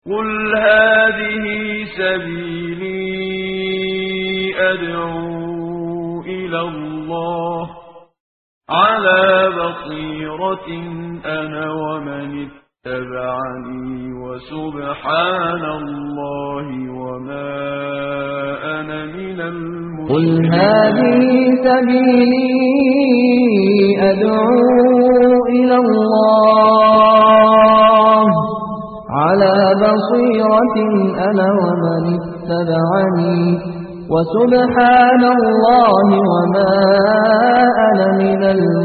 قل هذه سبيلي أدعو إلى الله على بصيرة أنا ومن اتبعني وسبحان الله وما أنا من قل المشركين هذه سبيلي أدعو إلى الله على بصيرة أنا ومن اتبعني وسبحان الله وما أنا من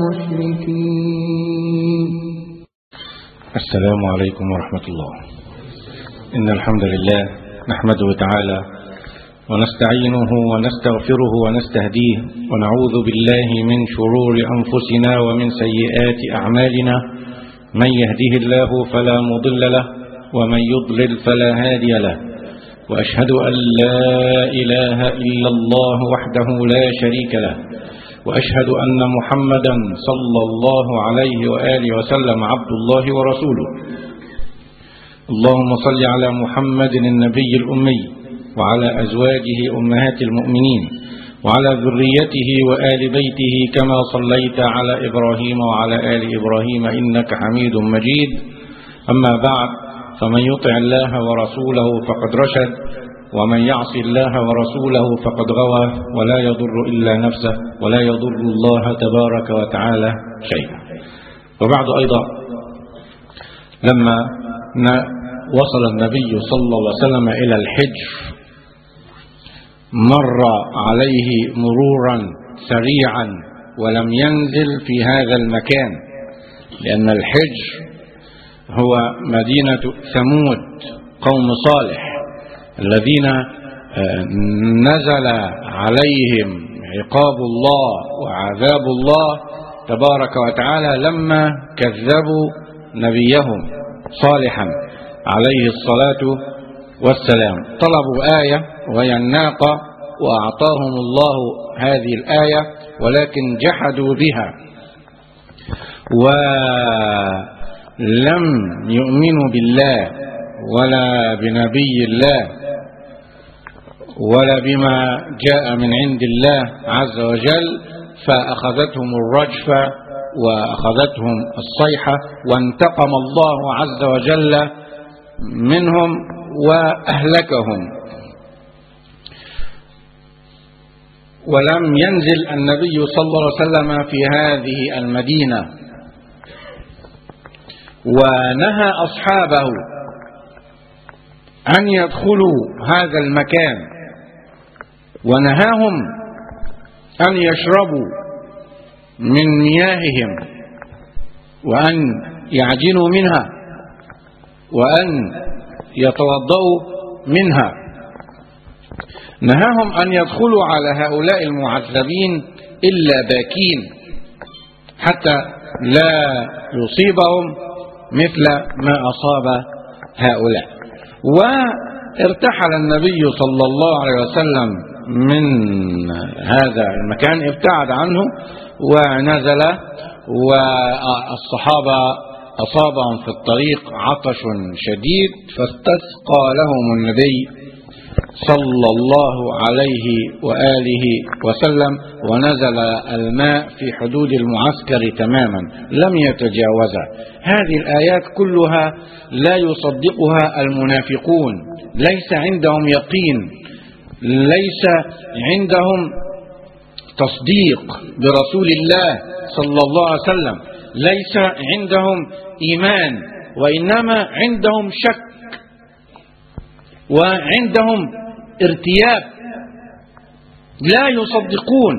المشركين السلام عليكم ورحمة الله إن الحمد لله نحمده تعالى ونستعينه ونستغفره ونستهديه ونعوذ بالله من شرور أنفسنا ومن سيئات أعمالنا من يهده الله فلا مضل له ومن يضلل فلا هادي له وأشهد أن لا إله إلا الله وحده لا شريك له وأشهد أن محمدا صلى الله عليه وآله وسلم عبد الله ورسوله اللهم صل على محمد النبي الأمي وعلى أزواجه أمهات المؤمنين وعلى ذريته وآل بيته كما صليت على إبراهيم وعلى آل إبراهيم إنك حميد مجيد أما بعد فمن يطع الله ورسوله فقد رشد ومن يعص الله ورسوله فقد غوى ولا يضر إلا نفسه ولا يضر الله تبارك وتعالى شيئا وبعد أيضا لما وصل النبي صلى الله عليه وسلم إلى الحجر مر عليه مرورا سريعا ولم ينزل في هذا المكان لأن الحجر هو مدينة ثمود قوم صالح الذين نزل عليهم عقاب الله وعذاب الله تبارك وتعالى لما كذبوا نبيهم صالحا عليه الصلاة والسلام طلبوا آية وهي الناقة وأعطاهم الله هذه الآية ولكن جحدوا بها ولم يؤمنوا بالله ولا بنبي الله ولا بما جاء من عند الله عز وجل فأخذتهم الرجفة وأخذتهم الصيحة وانتقم الله عز وجل منهم وأهلكهم ولم ينزل النبي صلى الله عليه وسلم في هذه المدينة ونهى أصحابه أن يدخلوا هذا المكان ونهاهم أن يشربوا من مياههم وأن يعجنوا منها وأن يتوضأوا منها نهاهم أن يدخلوا على هؤلاء المعذبين إلا باكين حتى لا يصيبهم مثل ما أصاب هؤلاء وارتحل النبي صلى الله عليه وسلم من هذا المكان ابتعد عنه ونزل والصحابة أصابهم في الطريق عطش شديد فاستسقى لهم النبي صلى الله عليه وآله وسلم ونزل الماء في حدود المعسكر تماما لم يتجاوزه هذه الآيات كلها لا يصدقها المنافقون ليس عندهم يقين ليس عندهم تصديق برسول الله صلى الله عليه وسلم ليس عندهم إيمان وإنما عندهم شك وعندهم ارتياب لا يصدقون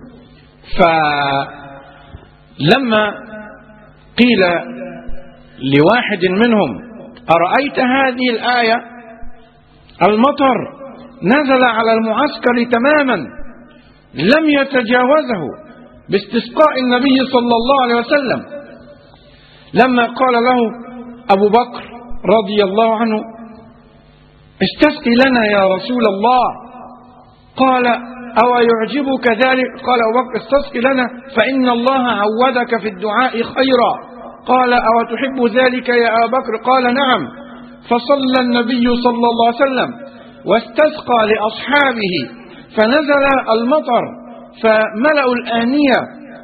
فلما قيل لواحد منهم أرأيت هذه الآية المطر نزل على المعسكر تماما لم يتجاوزه باستسقاء النبي صلى الله عليه وسلم لما قال له أبو بكر رضي الله عنه استسقي لنا يا رسول الله قال أو يعجبك ذلك قال أبو بكر استسقي لنا فإن الله عودك في الدعاء خيرا قال أو تحب ذلك يا أبا بكر قال نعم فصلى النبي صلى الله عليه وسلم واستسقى لأصحابه فنزل المطر فملأوا الآنية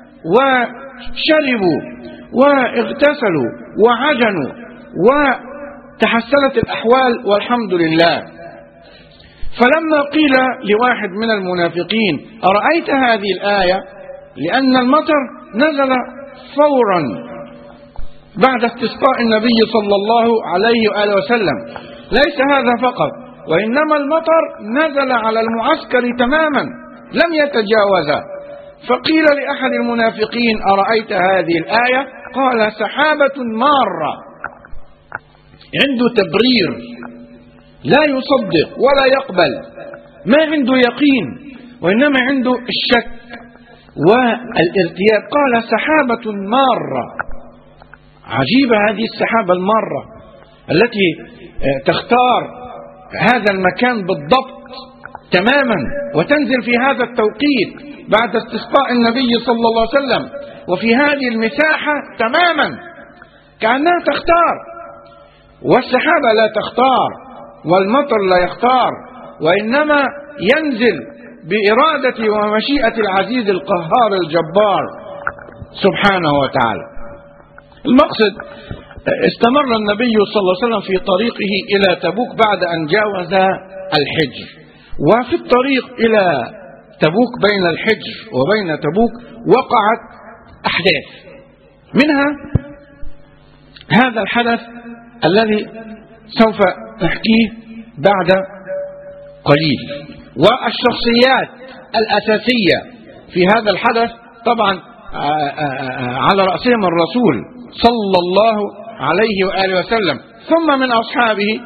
وشربوا واغتسلوا وعجنوا وتحسنت الأحوال والحمد لله فلما قيل لواحد من المنافقين أرأيت هذه الآية لأن المطر نزل فورا بعد استسقاء النبي صلى الله عليه وآله وسلم ليس هذا فقط وإنما المطر نزل على المعسكر تماما لم يتجاوزه فقيل لأحد المنافقين أرأيت هذه الآية قال سحابة مارة عنده تبرير لا يصدق ولا يقبل ما عنده يقين وإنما عنده الشك والارتياب قال سحابة مارة عجيبة هذه السحابة المارة التي تختار هذا المكان بالضبط تماما وتنزل في هذا التوقيت بعد استسقاء النبي صلى الله عليه وسلم وفي هذه المساحة تماما كأنها تختار والسحابة لا تختار والمطر لا يختار وإنما ينزل بإرادة ومشيئة العزيز القهار الجبار سبحانه وتعالى المقصد استمر النبي صلى الله عليه وسلم في طريقه إلى تبوك بعد أن جاوز الحجر وفي الطريق إلى تبوك بين الحجر وبين تبوك وقعت أحداث منها هذا الحدث الذي سوف نحكيه بعد قليل والشخصيات الأساسية في هذا الحدث طبعا على رأسهم الرسول صلى الله عليه وآله وسلم ثم من أصحابه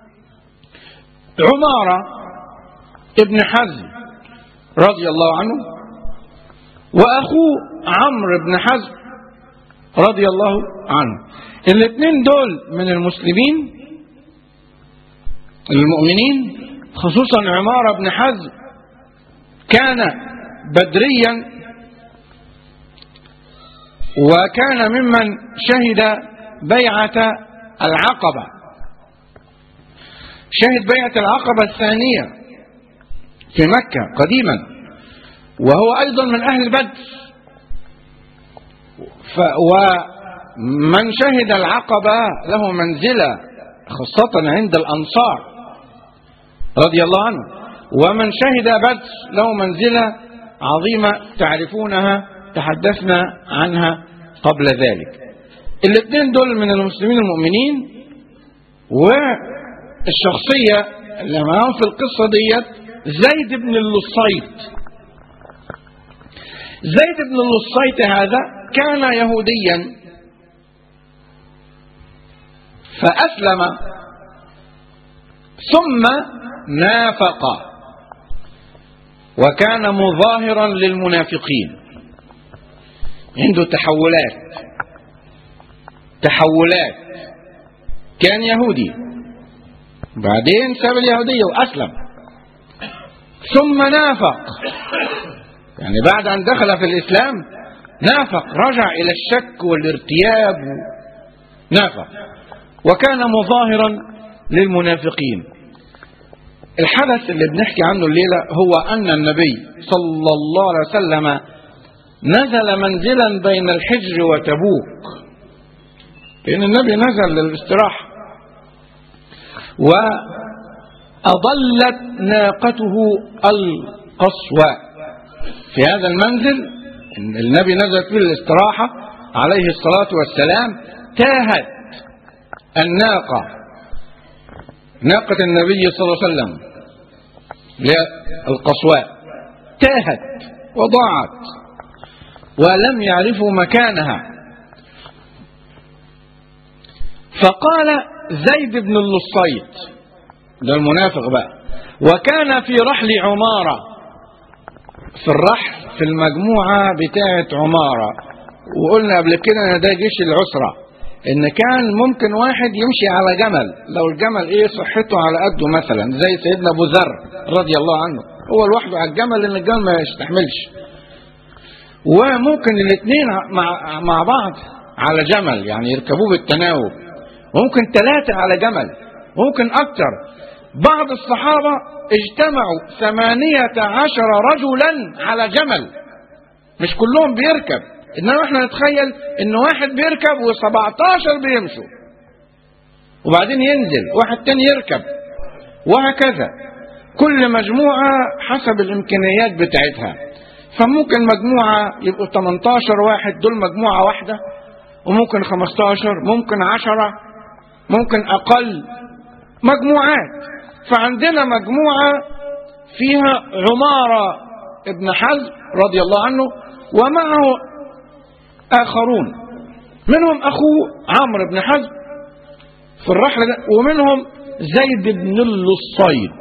عمارة ابن حزم رضي الله عنه وأخوه عمرو بن حزم رضي الله عنه الاثنين دول من المسلمين المؤمنين خصوصا عمارة بن حزم كان بدريا وكان ممن شهد بيعة العقبة شهد بيعة العقبة الثانية في مكة قديما وهو أيضا من أهل بدر ف ومن شهد العقبة له منزلة خاصة عند الأنصار رضي الله عنه ومن شهد بدر له منزلة عظيمة تعرفونها تحدثنا عنها قبل ذلك الاثنين دول من المسلمين المؤمنين والشخصية اللي معاهم في القصة ديت زيد بن اللصيط زيد بن اللصيط هذا كان يهوديا فأسلم ثم نافق وكان مظاهرا للمنافقين عنده تحولات تحولات كان يهودي بعدين ساب اليهودية وأسلم ثم نافق يعني بعد أن دخل في الإسلام نافق رجع إلى الشك والارتياب نافق وكان مظاهرا للمنافقين الحدث اللي بنحكي عنه الليلة هو أن النبي صلى الله عليه وسلم نزل منزلا بين الحجر وتبوك لأن النبي نزل للاستراحة وأضلت ناقته القصوى في هذا المنزل النبي نزل فيه للاستراحة عليه الصلاة والسلام تاهت الناقة ناقة النبي صلى الله عليه وسلم القصواء تاهت وضاعت ولم يعرفوا مكانها فقال زيد بن اللصيط ده المنافق بقى وكان في رحل عمارة في الرحل في المجموعة بتاعة عمارة وقلنا قبل كده ان ده جيش العسرة ان كان ممكن واحد يمشي على جمل لو الجمل ايه صحته على قده مثلا زي سيدنا ابو ذر رضي الله عنه هو لوحده على الجمل لان الجمل ما يستحملش وممكن الاثنين مع مع بعض على جمل يعني يركبوه بالتناوب وممكن ثلاثة على جمل ممكن أكتر بعض الصحابة اجتمعوا ثمانية عشر رجلا على جمل مش كلهم بيركب إنما احنا نتخيل إن واحد بيركب و17 بيمشوا وبعدين ينزل واحد تاني يركب وهكذا كل مجموعة حسب الإمكانيات بتاعتها فممكن مجموعة يبقوا 18 واحد دول مجموعة واحدة وممكن 15 ممكن 10 ممكن أقل مجموعات فعندنا مجموعة فيها عمارة ابن حزم رضي الله عنه ومعه آخرون منهم أخوه عمرو بن حزم في الرحلة ده ومنهم زيد بن الصيد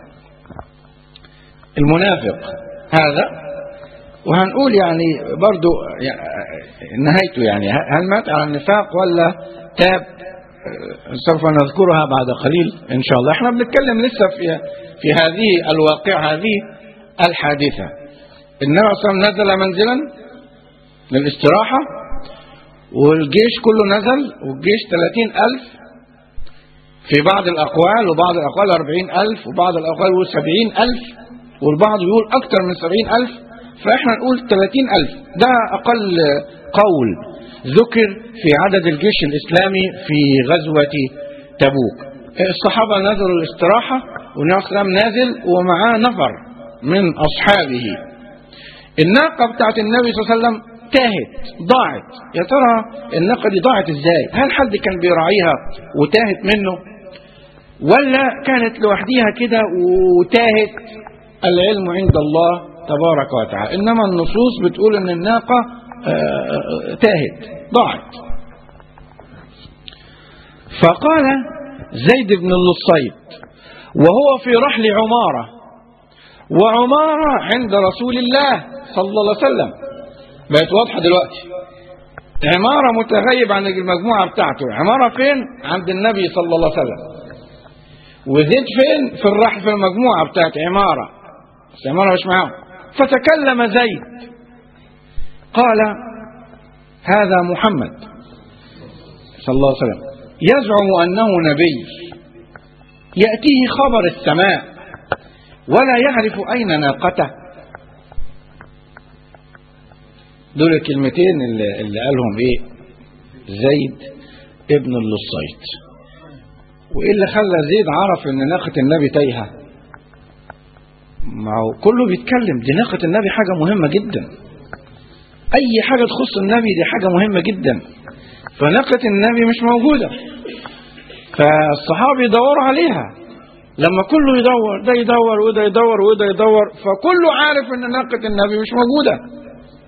المنافق هذا وهنقول يعني برضو نهايته يعني هل مات على النفاق ولا تاب سوف نذكرها بعد قليل ان شاء الله احنا بنتكلم لسه في في هذه الواقعة هذه الحادثة النبي صلى الله عليه وسلم نزل منزلا للاستراحة والجيش كله نزل والجيش 30 ألف في بعض الأقوال وبعض الأقوال 40 ألف وبعض الأقوال يقول 70 ألف والبعض يقول أكثر من 70 ألف فإحنا نقول 30 ألف ده أقل قول ذكر في عدد الجيش الإسلامي في غزوة تبوك الصحابة نزلوا الاستراحة والنبي صلى الله عليه وسلم نازل ومعاه نفر من أصحابه الناقة بتاعت النبي صلى الله عليه وسلم تاهت ضاعت يا ترى الناقة دي ضاعت ازاي هل حد كان بيراعيها وتاهت منه ولا كانت لوحديها كده وتاهت العلم عند الله تبارك وتعالى إنما النصوص بتقول أن الناقة تاهت ضاعت فقال زيد بن اللصيد وهو في رحل عمارة وعمارة عند رسول الله صلى الله عليه وسلم بقت واضحة دلوقتي عمارة متغيب عن المجموعة بتاعته عمارة فين عند النبي صلى الله عليه وسلم وزيد فين في الرحل في المجموعة بتاعت عمارة بس عمارة مش معاهم فتكلم زيد قال هذا محمد صلى الله عليه وسلم يزعم أنه نبي يأتيه خبر السماء ولا يعرف أين ناقته دول الكلمتين اللي, اللي قالهم ايه زيد ابن اللصيط وايه اللي خلى زيد عرف ان ناقة النبي تايهة ما هو كله بيتكلم دي ناقة النبي حاجة مهمة جدا اي حاجة تخص النبي دي حاجة مهمة جدا فناقة النبي مش موجودة فالصحابة يدوروا عليها لما كله يدور ده يدور وده يدور وده يدور فكله عارف ان ناقة النبي مش موجودة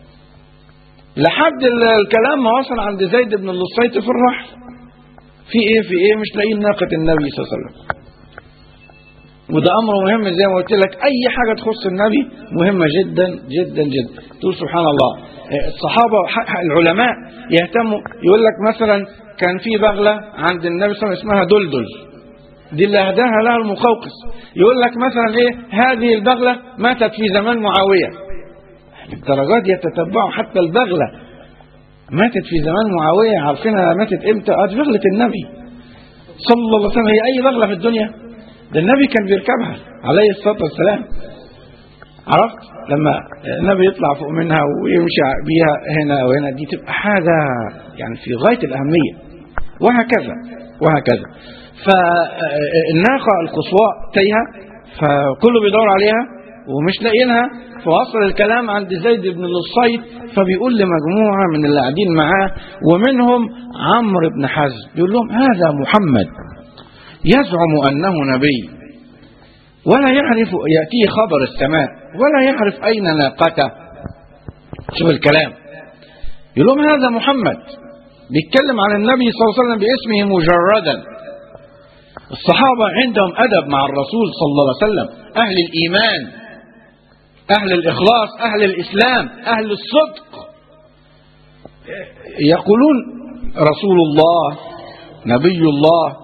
لحد الكلام ما وصل عند زيد بن اللصيط في الرحل في ايه في ايه مش لاقيين ناقة النبي صلى الله عليه وسلم وده امر مهم زي ما قلت لك اي حاجة تخص النبي مهمة جدا جدا جدا تقول سبحان الله الصحابة العلماء يهتموا يقول لك مثلا كان في بغلة عند النبي صلى الله عليه وسلم اسمها دلدل دي اللي اهداها لها المقوقس يقول لك مثلا ايه هذه البغلة ماتت في زمان معاوية الدرجات يتتبعوا حتى البغلة ماتت في زمان معاوية عارفينها ماتت امتى اه دي بغلة النبي صلى الله عليه وسلم هي اي بغلة في الدنيا ده النبي كان بيركبها عليه الصلاة والسلام عرفت لما النبي يطلع فوق منها ويمشي بيها هنا وهنا دي تبقى حاجة يعني في غاية الأهمية وهكذا وهكذا فالناقة القصواء تايهة فكله بيدور عليها ومش لاقيينها فوصل الكلام عند زيد بن اللصيط فبيقول لمجموعة من اللي قاعدين معاه ومنهم عمرو بن حزم بيقول لهم هذا محمد يزعم أنه نبي ولا يعرف يأتيه خبر السماء ولا يعرف أين ناقته شوف الكلام يقول لهم هذا محمد بيتكلم عن النبي صلى الله عليه وسلم باسمه مجردا الصحابة عندهم أدب مع الرسول صلى الله عليه وسلم أهل الإيمان أهل الإخلاص أهل الإسلام أهل الصدق يقولون رسول الله نبي الله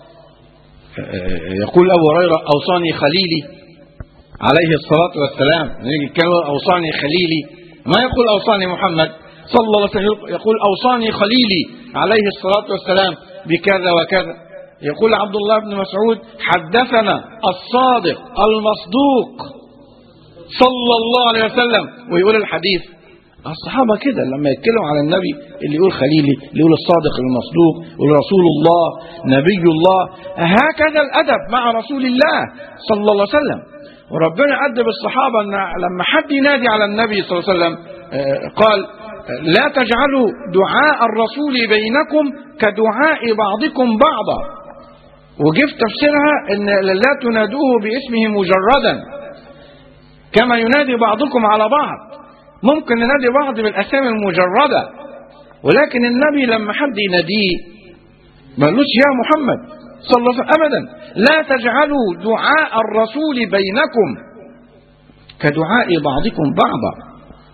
يقول أبو هريرة أوصاني خليلي عليه الصلاة والسلام نيجي كانوا أوصاني خليلي ما يقول أوصاني محمد صلى الله عليه وسلم يقول أوصاني خليلي عليه الصلاة والسلام بكذا وكذا يقول عبد الله بن مسعود حدثنا الصادق المصدوق صلى الله عليه وسلم ويقول الحديث الصحابة كده لما يتكلموا على النبي اللي يقول خليلي اللي يقول الصادق المصدوق يقول رسول الله نبي الله هكذا الأدب مع رسول الله صلى الله عليه وسلم وربنا أدب الصحابة أن لما حد ينادي على النبي صلى الله عليه وسلم قال لا تجعلوا دعاء الرسول بينكم كدعاء بعضكم بعضا وجف تفسيرها ان لا تنادوه باسمه مجردا كما ينادي بعضكم على بعض ممكن ننادي بعض بالاسامي المجرده ولكن النبي لما حد يناديه ما قالوش يا محمد صلى الله عليه وسلم ابدا لا تجعلوا دعاء الرسول بينكم كدعاء بعضكم بعضا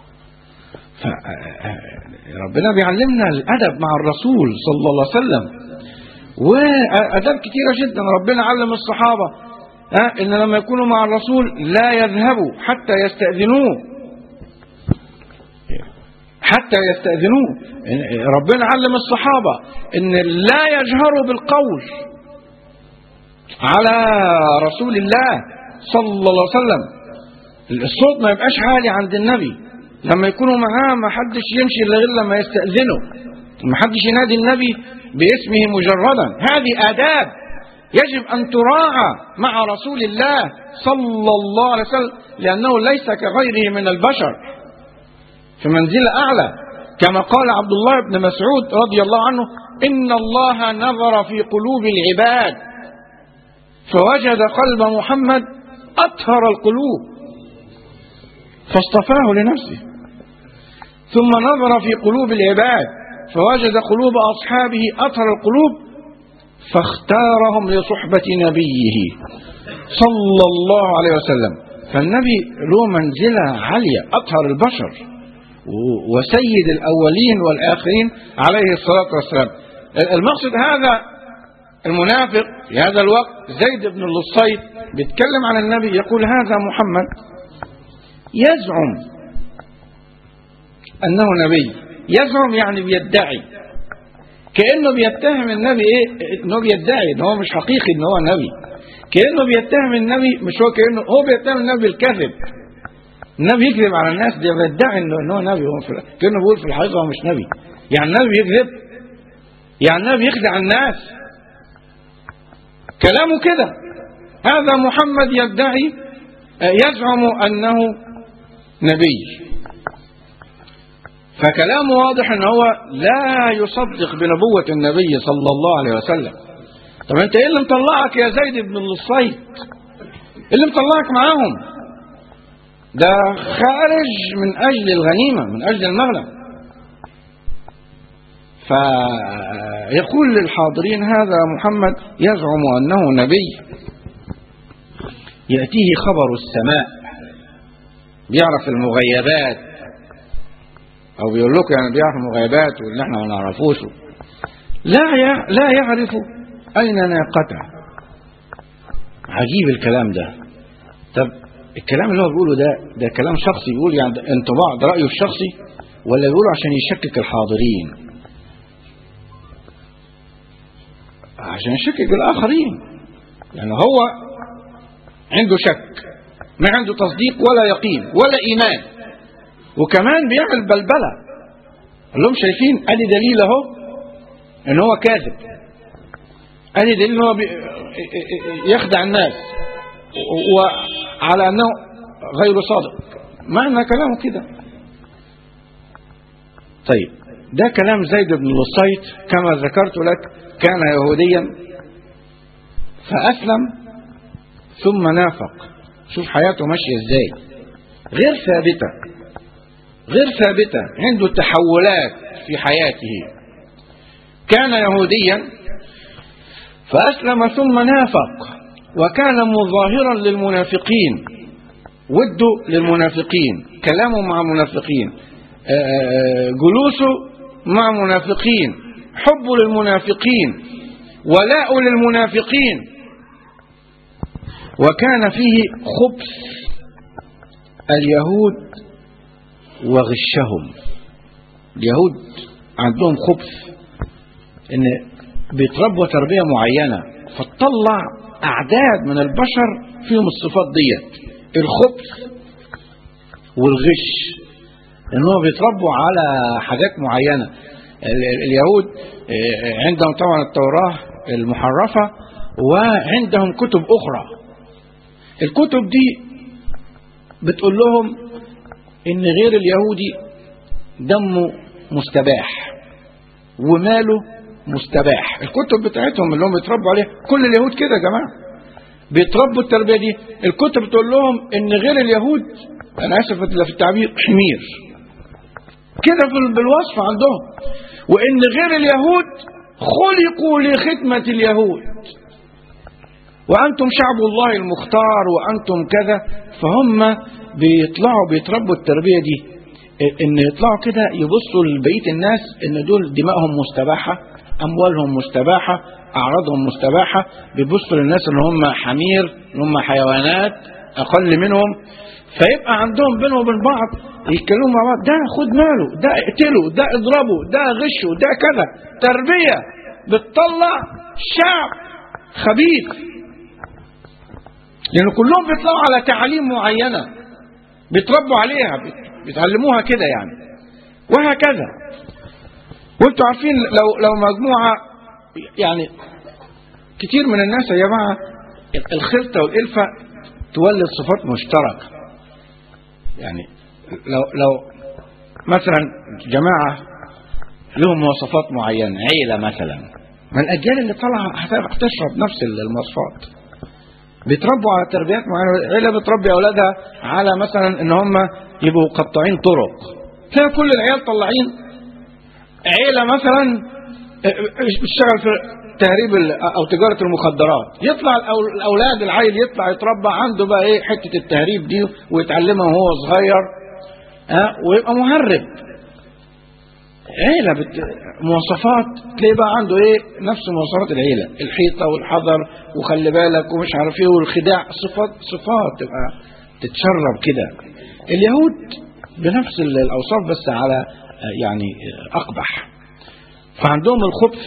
ربنا بيعلمنا الادب مع الرسول صلى الله عليه وسلم واداب كتيره جدا ربنا علم الصحابه ها ان لما يكونوا مع الرسول لا يذهبوا حتى يستاذنوه حتى يستاذنوه ربنا علم الصحابه ان لا يجهروا بالقول على رسول الله صلى الله عليه وسلم الصوت ما يبقاش عالي عند النبي لما يكونوا معاه ما حدش يمشي الا غير لما يستأذنه ما حدش ينادي النبي باسمه مجردا هذه آداب يجب أن تراعى مع رسول الله صلى الله عليه وسلم لأنه ليس كغيره من البشر في منزلة أعلى كما قال عبد الله بن مسعود رضي الله عنه إن الله نظر في قلوب العباد فوجد قلب محمد أطهر القلوب فاصطفاه لنفسه ثم نظر في قلوب العباد فوجد قلوب أصحابه أطهر القلوب فاختارهم لصحبة نبيه صلى الله عليه وسلم فالنبي له منزلة عالية أطهر البشر وسيد الأولين والآخرين عليه الصلاة والسلام المقصد هذا المنافق في هذا الوقت زيد بن اللصيد بيتكلم عن النبي يقول هذا محمد يزعم أنه نبي يزعم يعني بيدعي كأنه بيتهم النبي إيه إنه بيدعي إن هو مش حقيقي إن هو نبي كأنه بيتهم النبي مش هو كأنه هو بيتهم النبي بالكذب النبي يكذب على الناس ده بيدعي إنه إن هو نبي هو في كأنه بيقول في الحقيقة هو مش نبي يعني النبي يكذب يعني النبي يخدع الناس كلامه كده هذا محمد يدعي يزعم أنه نبي فكلامه واضح ان هو لا يصدق بنبوة النبي صلى الله عليه وسلم طب انت ايه اللي مطلعك يا زيد بن اللصيد ايه اللي مطلعك معاهم ده خارج من اجل الغنيمة من اجل المغنم فيقول للحاضرين هذا محمد يزعم انه نبي يأتيه خبر السماء بيعرف المغيبات او بيقول لكم يعني بيعرف المغيبات واللي احنا ما نعرفوش لا لا يعرف اين ناقته عجيب الكلام ده طب الكلام اللي هو بيقوله ده ده كلام شخصي يقول يعني انطباع ده رايه الشخصي ولا بيقوله عشان يشكك الحاضرين عشان يشكك الاخرين يعني هو عنده شك ما عنده تصديق ولا يقين ولا ايمان وكمان بيعمل بلبله قال لهم شايفين ادي دليل اهو ان هو كاذب ادي دليل ان هو يخدع الناس وعلى انه غير صادق معنى كلامه كده طيب ده كلام زيد بن لصيط كما ذكرت لك كان يهوديا فأسلم ثم نافق شوف حياته ماشية ازاي غير ثابتة غير ثابتة عنده تحولات في حياته كان يهوديا فأسلم ثم نافق وكان مظاهرا للمنافقين وده للمنافقين كلامه مع منافقين جلوسه مع منافقين حبه للمنافقين ولاء للمنافقين وكان فيه خبث اليهود وغشهم اليهود عندهم خبث ان بيتربوا تربية معينة فتطلع أعداد من البشر فيهم الصفات ديت الخبث والغش انهم بيتربوا على حاجات معينة ال- ال- اليهود آه، عندهم طبعا التوراة المحرفة وعندهم كتب أخرى الكتب دي بتقول لهم ان غير اليهودي دمه مستباح وماله مستباح الكتب بتاعتهم اللي هم بيتربوا عليها كل اليهود كده يا جماعه بيتربوا التربيه دي الكتب بتقول لهم ان غير اليهود انا اسف في التعبير حمير كده في- بالوصف عندهم وان غير اليهود خلقوا لخدمه اليهود وأنتم شعب الله المختار وأنتم كذا فهم بيطلعوا بيتربوا التربية دي إن يطلعوا كده يبصوا لبقية الناس إن دول دمائهم مستباحة أموالهم مستباحة أعراضهم مستباحة بيبصوا للناس إن هم حمير إن هم حيوانات أقل منهم فيبقى عندهم بينهم وبين بعض يتكلموا مع بعض ده خد ماله ده اقتله ده اضربه ده غشه ده كذا تربية بتطلع شعب خبيث لأن كلهم بيطلعوا على تعاليم معينة بيتربوا عليها بيت- بيتعلموها كده يعني وهكذا وانتوا عارفين لو لو مجموعة يعني كتير من الناس يا جماعة الخلطة والإلفة تولد صفات مشتركة يعني لو لو مثلا جماعة لهم مواصفات معينة عيلة مثلا ما الأجيال اللي طالعة هت- هتشرب نفس المواصفات بيتربوا على تربيات معينه عيله بتربي اولادها على مثلا ان هم يبقوا قطاعين طرق تلاقي كل العيال طالعين عيله مثلا بتشتغل في تهريب ال- او تجاره المخدرات يطلع الأول- الاولاد العيل يطلع يتربى عنده بقى ايه حته التهريب دي ويتعلمها وهو صغير ها ويبقى مهرب عيلة بت... مواصفات تلاقي بقى عنده ايه نفس مواصفات العيلة الحيطة والحذر وخلي بالك ومش عارف ايه والخداع صفات صفات تبقى تتشرب كده اليهود بنفس ال- الاوصاف بس على آه، يعني آه، اقبح فعندهم الخبث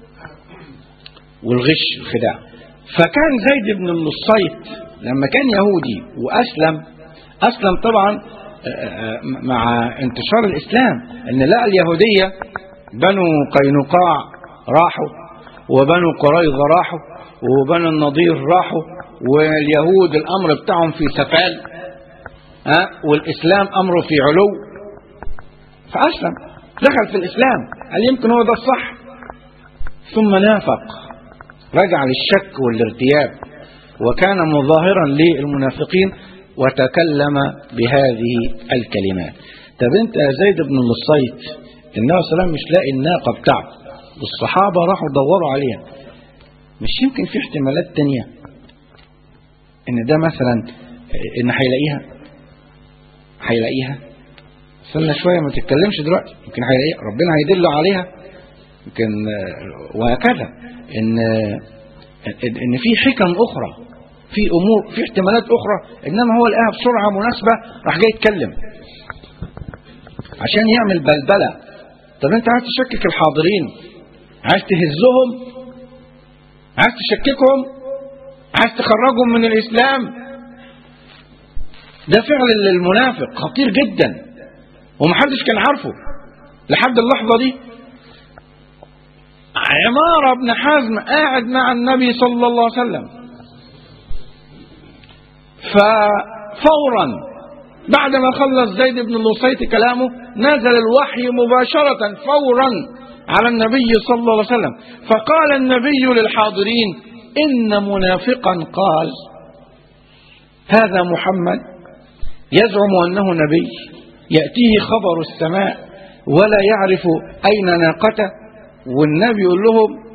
والغش الخداع فكان زيد بن النصيت لما كان يهودي واسلم اسلم طبعا مع انتشار الإسلام أن لقى اليهودية بنو قينقاع راحوا وبنو قريظة راحوا وبنو النضير راحوا واليهود الأمر بتاعهم في سفال ها والإسلام أمره في علو فأسلم دخل في الإسلام قال يمكن هو ده الصح ثم نافق رجع للشك والارتياب وكان مظاهرا للمنافقين وتكلم بهذه الكلمات طب انت يا زيد بن الصيت النبي صلى الله عليه وسلم مش لاقي الناقه بتاعته والصحابه راحوا دوروا عليها مش يمكن في احتمالات تانية ان ده مثلا ان هيلاقيها هيلاقيها استنى شويه ما تتكلمش دلوقتي يمكن هيلاقيها ربنا هيدله عليها يمكن وهكذا ان ان في حكم اخرى في امور في احتمالات اخرى انما هو لقاها بسرعه مناسبه راح جاي يتكلم عشان يعمل بلبله طب انت عايز تشكك الحاضرين عايز تهزهم عايز تشككهم عايز تخرجهم من الاسلام ده فعل المنافق خطير جدا ومحدش كان عارفه لحد اللحظه دي عمارة بن حزم قاعد مع النبي صلى الله عليه وسلم ففورا بعد ما خلص زيد بن اللصيت كلامه نزل الوحي مباشرة فورا على النبي صلى الله عليه وسلم فقال النبي للحاضرين إن منافقا قال هذا محمد يزعم أنه نبي يأتيه خبر السماء ولا يعرف أين ناقته والنبي يقول لهم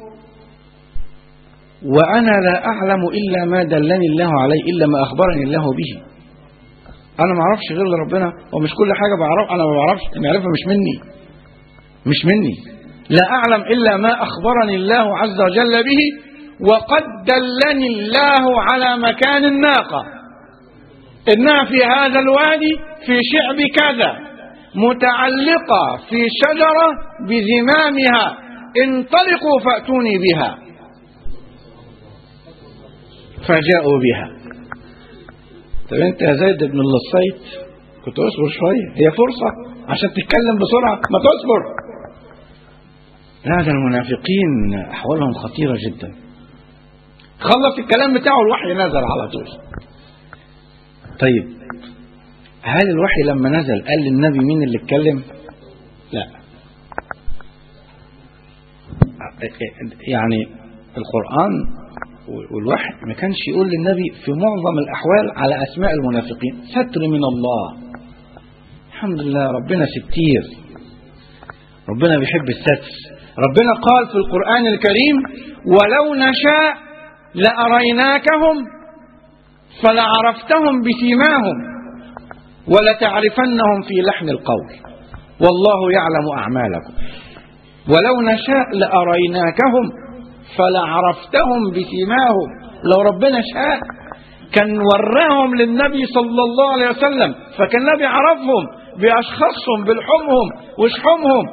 وأنا لا أعلم إلا ما دلني الله عليه إلا ما أخبرني الله به أنا ما أعرفش غير اللي ربنا ومش كل حاجة بعرف أنا ما بعرفش المعرفة مش مني مش مني لا أعلم إلا ما أخبرني الله عز وجل به وقد دلني الله على مكان الناقة إنها في هذا الوادي في شعب كذا متعلقة في شجرة بزمامها انطلقوا فأتوني بها فجاءوا بها طب انت يا زيد بن اللصيت كنت اصبر شوية هي فرصة عشان تتكلم بسرعة ما تصبر لا ده المنافقين أحوالهم خطيرة جدا خلص الكلام بتاعه الوحي نزل على طول طيب هل الوحي لما نزل قال للنبي مين اللي اتكلم لا يعني القرآن والوحي ما كانش يقول للنبي في معظم الأحوال على أسماء المنافقين ستر من الله الحمد لله ربنا ستير ربنا بيحب الستر ربنا قال في القرآن الكريم ولو نشاء لأريناكهم فلعرفتهم بسيماهم ولتعرفنهم في لحن القول والله يعلم أعمالكم ولو نشاء لأريناكهم فلعرفتهم بسيماهم لو ربنا شاء كان وراهم للنبي صلى الله عليه وسلم فكان النبي عرفهم بأشخاصهم بلحومهم وشحومهم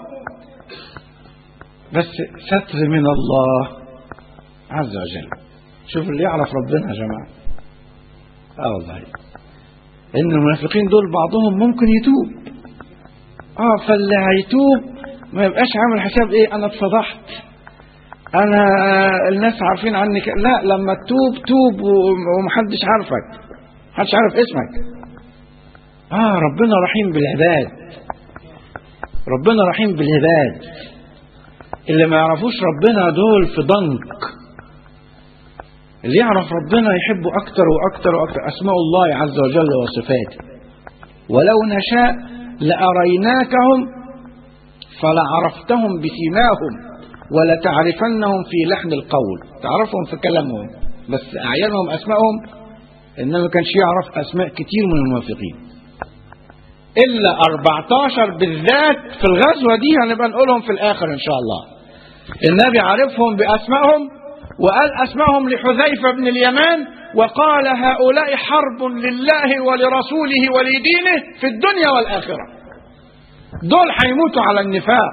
بس ستر من الله عز وجل شوف اللي يعرف ربنا يا جماعة اه والله ان المنافقين دول بعضهم ممكن يتوب اه فاللي هيتوب ما يبقاش عامل حساب ايه انا اتفضحت انا الناس عارفين عني ك... لا لما تتوب توب ومحدش عارفك محدش عارف اسمك اه ربنا رحيم بالعباد ربنا رحيم بالعباد اللي ما يعرفوش ربنا دول في ضنك اللي يعرف ربنا يحبه أكتر وأكتر وأكتر أسماء الله عز وجل وصفاته ولو نشاء لأريناكهم فلعرفتهم بسيماهم ولتعرفنهم في لحن القول تعرفهم في كلامهم بس أعيانهم أسمائهم إنما ما كانش يعرف أسماء كتير من المنافقين إلا 14 بالذات في الغزوة دي هنبقى نقولهم في الآخر إن شاء الله النبي عرفهم بأسمائهم وقال أسمائهم لحذيفة بن اليمان وقال هؤلاء حرب لله ولرسوله ولدينه في الدنيا والآخرة دول هيموتوا على النفاق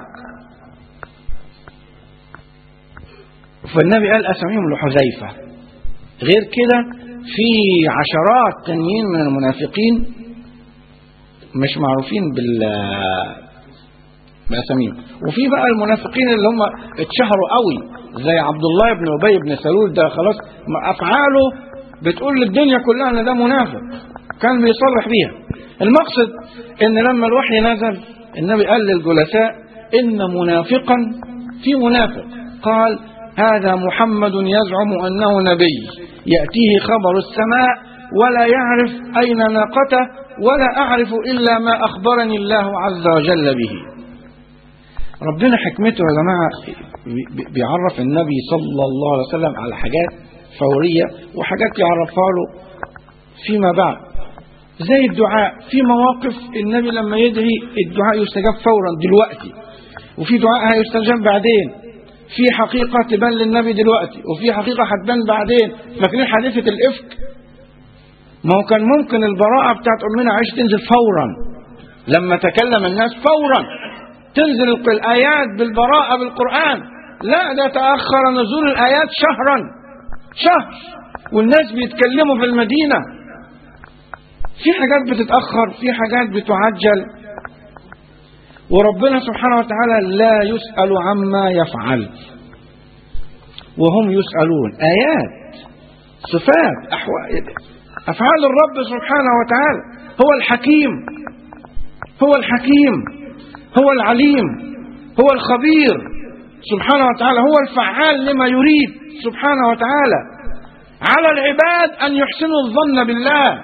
فالنبي قال أسميهم لحذيفة غير كده في عشرات تانيين من المنافقين مش معروفين بال بأساميهم وفي بقى المنافقين اللي هم اتشهروا قوي زي عبد الله بن أبي بن سلول ده خلاص أفعاله بتقول للدنيا كلها ان ده منافق كان بيصرح بيها المقصد ان لما الوحي نزل النبي قال للجلساء ان منافقا في منافق قال هذا محمد يزعم انه نبي ياتيه خبر السماء ولا يعرف اين ناقته ولا اعرف الا ما اخبرني الله عز وجل به ربنا حكمته يا جماعه بيعرف النبي صلى الله عليه وسلم على حاجات فورية وحاجات يعرفها له فيما بعد زي الدعاء في مواقف النبي لما يدعي الدعاء يستجاب فورا دلوقتي وفي دعاء هيستجاب بعدين في حقيقة تبان للنبي دلوقتي وفي حقيقة هتبان بعدين فاكرين حادثة الإفك ما هو كان ممكن البراءة بتاعت أمنا عائشة تنزل فورا لما تكلم الناس فورا تنزل الآيات بالبراءة بالقرآن لا ده تأخر نزول الآيات شهرا شهر والناس بيتكلموا في المدينة في حاجات بتتأخر في حاجات بتعجل وربنا سبحانه وتعالى لا يسأل عما يفعل وهم يسألون آيات صفات أحوال أفعال الرب سبحانه وتعالى هو الحكيم هو الحكيم هو العليم هو الخبير سبحانه وتعالى هو الفعال لما يريد سبحانه وتعالى على العباد أن يحسنوا الظن بالله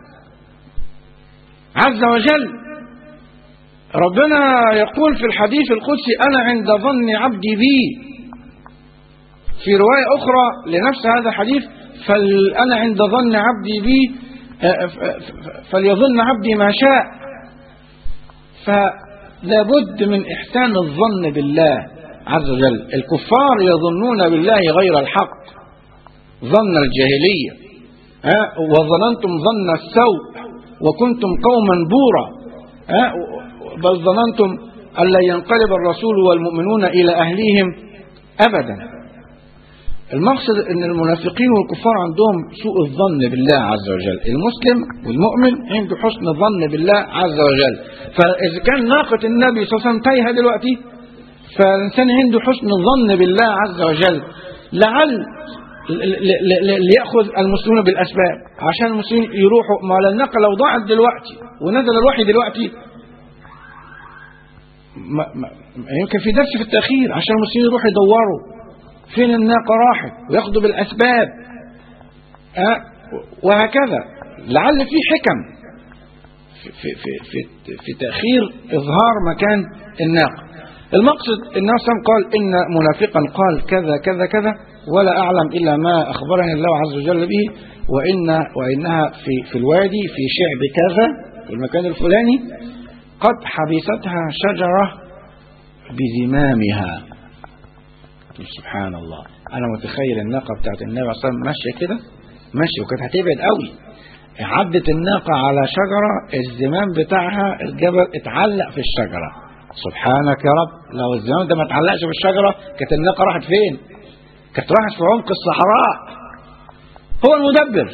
عز وجل ربنا يقول في الحديث القدسي أنا عند ظن عبدي بي في رواية أخرى لنفس هذا الحديث فأنا عند ظن عبدي بي فليظن عبدي ما شاء فلا بد من إحسان الظن بالله عز وجل الكفار يظنون بالله غير الحق ظن الجاهلية ها وظننتم ظن السوء وكنتم قوما بورا ها بل ظننتم أن لا ينقلب الرسول والمؤمنون إلى أهليهم أبدا المقصد أن المنافقين والكفار عندهم سوء الظن بالله عز وجل المسلم والمؤمن عنده حسن الظن بالله عز وجل فإذا كان ناقة النبي صلى الله عليه وسلم تايهة دلوقتي فالإنسان عنده حسن الظن بالله عز وجل لعل ليأخذ المسلمون بالأسباب عشان المسلمين يروحوا ما الناقة لو ضاعت دلوقتي ونزل الوحي دلوقتي ما ما يمكن في درس في التأخير عشان المسلمين يروحوا يدوروا فين الناقة راحت وياخدوا بالأسباب أه وهكذا لعل في حكم في, في, في, في, في تأخير إظهار مكان الناقة المقصد النبي صلى قال إن منافقا قال كذا كذا كذا ولا أعلم إلا ما أخبرني الله عز وجل به وإن وإنها في في الوادي في شعب كذا في المكان الفلاني قد حبستها شجرة بزمامها سبحان الله أنا متخيل الناقة بتاعت النبي صلى الله عليه وسلم ماشية كده ماشية وكانت هتبعد قوي عدت الناقة على شجرة الزمام بتاعها الجبل اتعلق في الشجرة سبحانك يا رب لو الزمام ده ما اتعلقش في الشجرة كانت الناقة راحت فين كانت راحت في عمق الصحراء هو المدبر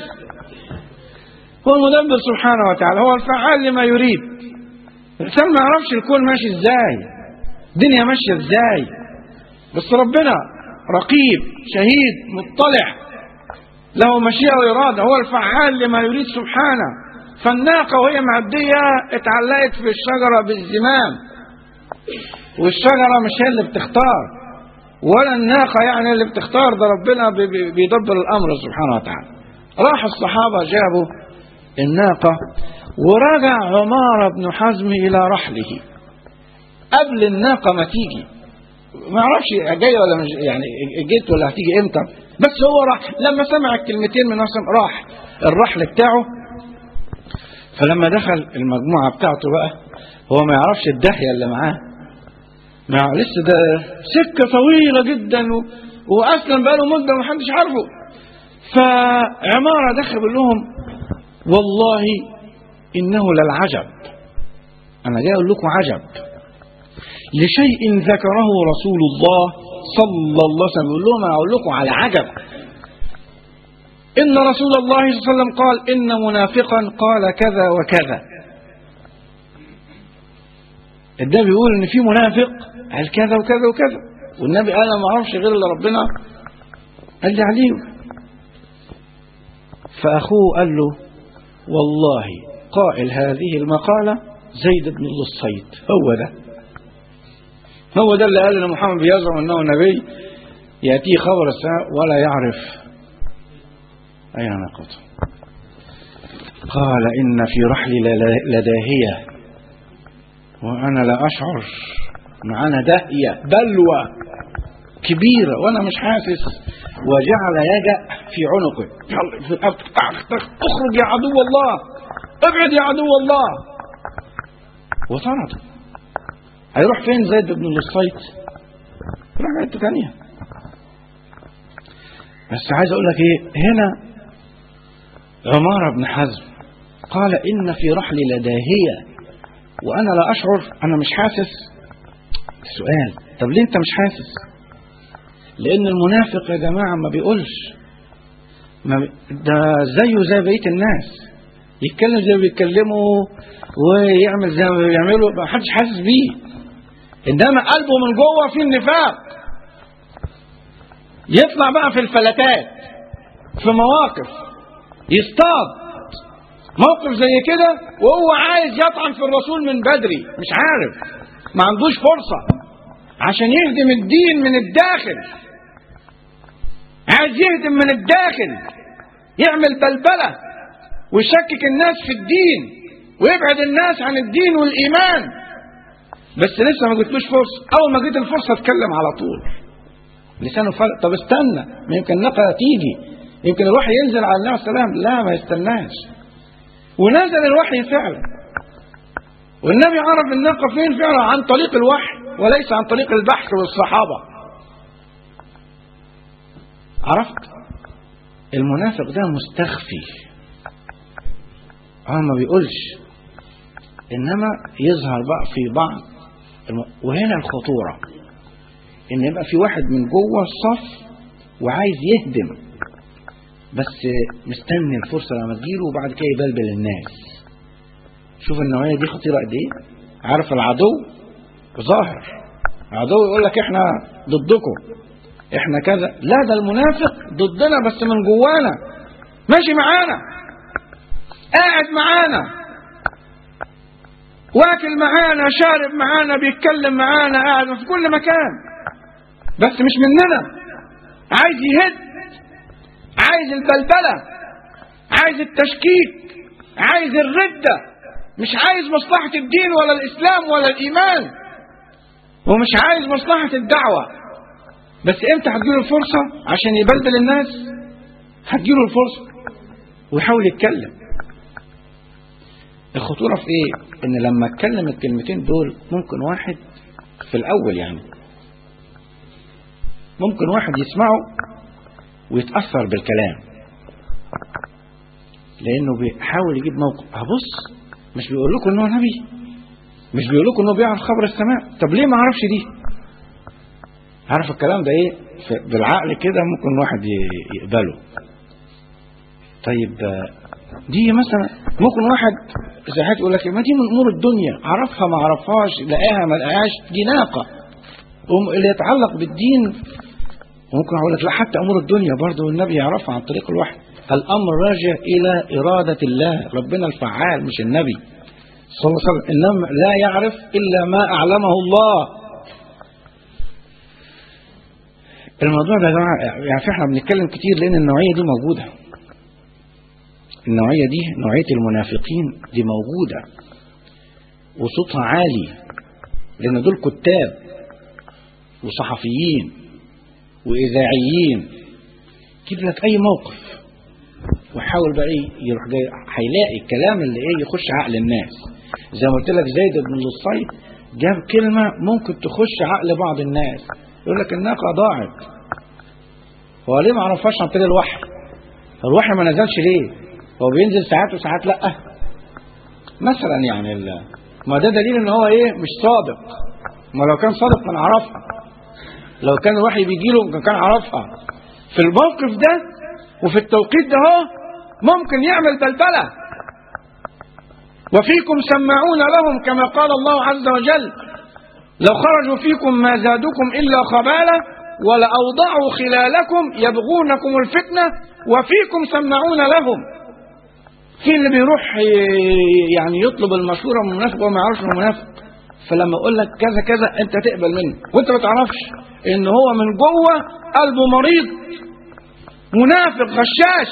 هو المدبر سبحانه وتعالى هو الفعال لما يريد الإنسان ما يعرفش الكون ماشي ازاي الدنيا ماشية ازاي بس ربنا رقيب شهيد مطلع له مشيئة وإرادة هو الفعال لما يريد سبحانه فالناقة وهي معدية اتعلقت في الشجرة بالزمام والشجرة مش هي اللي بتختار ولا الناقة يعني اللي بتختار ده ربنا بيدبر الأمر سبحانه وتعالى راح الصحابة جابوا الناقة ورجع عمار بن حزم إلى رحله قبل الناقة ما تيجي ما اعرفش جاي ولا مش يعني جيت ولا هتيجي امتى بس هو راح لما سمع الكلمتين من نفسه راح الرحل بتاعه فلما دخل المجموعة بتاعته بقى هو ما يعرفش الداهية اللي معاه ما لسه ده سكة طويلة جدا و... وأسلم بقاله مدة ومحدش عارفه فعمارة دخل بيقول لهم والله إنه للعجب أنا جاي أقول لكم عجب لشيء ذكره رسول الله صلى الله عليه وسلم يقول لهم أنا أقول لكم على عجب إن رسول الله صلى الله عليه وسلم قال إن منافقا قال كذا وكذا ده بيقول إن في منافق قال كذا وكذا وكذا والنبي قال أنا ما أعرفش غير اللي ربنا قال لي عليه فأخوه قال له والله قائل هذه المقالة زيد بن الصيد هو ده هو ده اللي قال ان محمد بيزعم انه نبي ياتيه خبر السماء ولا يعرف اين ناقته قال ان في رحلي لداهيه وانا لا اشعر معانا داهيه بلوى كبيره وانا مش حاسس وجعل يجأ في عنقه اخرج يا عدو الله ابعد يا عدو الله وطرده هيروح فين زيد بن الصيت يروح حته ثانيه بس عايز اقول لك ايه هنا عمارة بن حزم قال ان في رحلي لداهية وانا لا اشعر انا مش حاسس سؤال طب ليه انت مش حاسس لان المنافق يا جماعة ما بيقولش ما بي... ده زيه زي بقية الناس يتكلم زي ما بيتكلموا ويعمل زي ما بيعملوا ما حدش حاسس بيه انما قلبه من جوه فيه النفاق يطلع بقى في الفلتات في مواقف يصطاد موقف زي كده وهو عايز يطعن في الرسول من بدري مش عارف ما عندوش فرصة عشان يهدم الدين من الداخل عايز يهدم من الداخل يعمل بلبلة ويشكك الناس في الدين ويبعد الناس عن الدين والإيمان بس لسه ما جتلوش فرصة أول ما جت الفرصة اتكلم على طول لسانه فلق طب استنى ما يمكن النقلة تيجي يمكن الوحي ينزل على النبي صلى الله عليه وسلم لا ما يستناش ونزل الوحي فعلا والنبي عرف الناقة فين فعلا عن طريق الوحي وليس عن طريق البحث والصحابة عرفت المنافق ده مستخفي اه ما بيقولش انما يظهر بقى في بعض الم... وهنا الخطورة ان يبقى في واحد من جوه الصف وعايز يهدم بس مستني الفرصه لما تجيله وبعد كده يبلبل الناس شوف النوعيه دي خطيره قد ايه عارف العدو ظاهر العدو يقول لك احنا ضدكم احنا كذا لا ده المنافق ضدنا بس من جوانا ماشي معانا قاعد معانا واكل معانا شارب معانا بيتكلم معانا قاعد في كل مكان بس مش مننا عايز يهد عايز البلبلة عايز التشكيك عايز الردة مش عايز مصلحة الدين ولا الإسلام ولا الإيمان ومش عايز مصلحة الدعوة بس امتى هتجيله الفرصة عشان يبلبل الناس هتجيله الفرصة ويحاول يتكلم الخطورة في ايه ان لما اتكلم الكلمتين دول ممكن واحد في الاول يعني ممكن واحد يسمعه ويتأثر بالكلام لانه بيحاول يجيب موقف هبص مش بيقول لكم ان هو نبي مش بيقول لكم انه بيعرف خبر السماء طب ليه ما عرفش دي عارف الكلام ده ايه بالعقل كده ممكن واحد يقبله طيب دي مثلا ممكن واحد زي حد يقول لك ما دي من امور الدنيا عرفها ما عرفهاش لقاها ما لقاهاش دي ناقه اللي يتعلق بالدين ممكن اقول لك لا حتى امور الدنيا برضه النبي يعرفها عن طريق الوحي الامر راجع الى اراده الله ربنا الفعال مش النبي صلى الله عليه وسلم انما لا يعرف الا ما اعلمه الله الموضوع ده يا جماعه يعني احنا بنتكلم كتير لان النوعيه دي موجوده النوعية دي نوعية المنافقين دي موجودة وصوتها عالي لأن دول كتاب وصحفيين وإذاعيين يجيب لك أي موقف وحاول بقى إيه يروح جاي هيلاقي الكلام اللي إيه يخش عقل الناس زي ما قلت لك زيد بن لصيد جاب كلمة ممكن تخش عقل بعض الناس يقول لك الناقة ضاعت هو ليه ما عرفهاش عن طريق الوحي الوحي ما نزلش ليه هو بينزل ساعات وساعات لا مثلا يعني ال... ما ده دليل ان هو ايه مش صادق ما لو كان صادق كان عرفها لو كان الوحي بيجي له كان عرفها في الموقف ده وفي التوقيت ده هو ممكن يعمل بلبلة وفيكم سماعون لهم كما قال الله عز وجل لو خرجوا فيكم ما زادوكم إلا خبالة ولأوضعوا خلالكم يبغونكم الفتنة وفيكم سماعون لهم في اللي بيروح يعني يطلب المشورة من منافق وما يعرفش انه منافق فلما اقول لك كذا كذا انت تقبل منه وانت ما تعرفش ان هو من جوه قلبه مريض منافق غشاش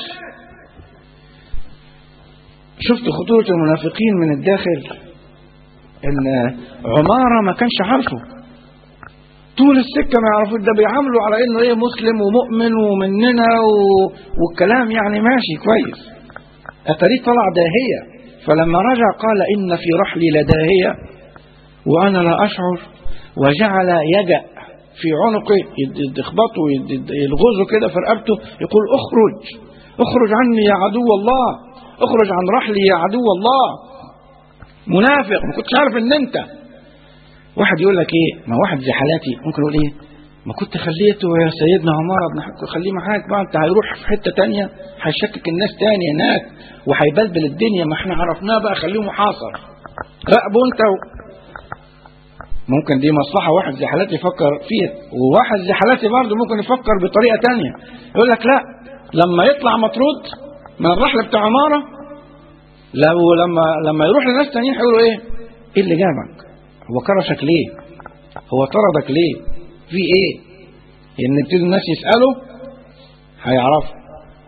شفت خطورة المنافقين من الداخل ان عمارة ما كانش عارفه طول السكة ما يعرفوش ده بيعاملوا على انه ايه مسلم ومؤمن ومننا و... والكلام يعني ماشي كويس الطريق طلع داهية فلما رجع قال إن في رحلي لداهية وأنا لا أشعر وجعل يجأ في عنقه يخبطه يلغزه كده في رقبته يقول اخرج اخرج عني يا عدو الله اخرج عن رحلي يا عدو الله منافق ما كنتش عارف ان انت واحد يقول لك ايه ما واحد زي حالاتي ممكن يقول ايه ما كنت خليته يا سيدنا عمر بن حق خليه معاك بقى انت هيروح في حته تانية هيشكك الناس تاني هناك وهيبلبل الدنيا ما احنا عرفناه بقى خليه محاصر راقبه انت و... ممكن دي مصلحه واحد زي حالاتي يفكر فيها وواحد زي حالاتي برضه ممكن يفكر بطريقه تانية يقول لك لا لما يطلع مطرود من الرحله بتاع عماره لو لما لما يروح لناس تانيين هيقولوا ايه؟ ايه اللي جابك؟ هو كرشك ليه؟ هو طردك ليه؟ في ايه ان يبتدوا الناس يسالوا هيعرفوا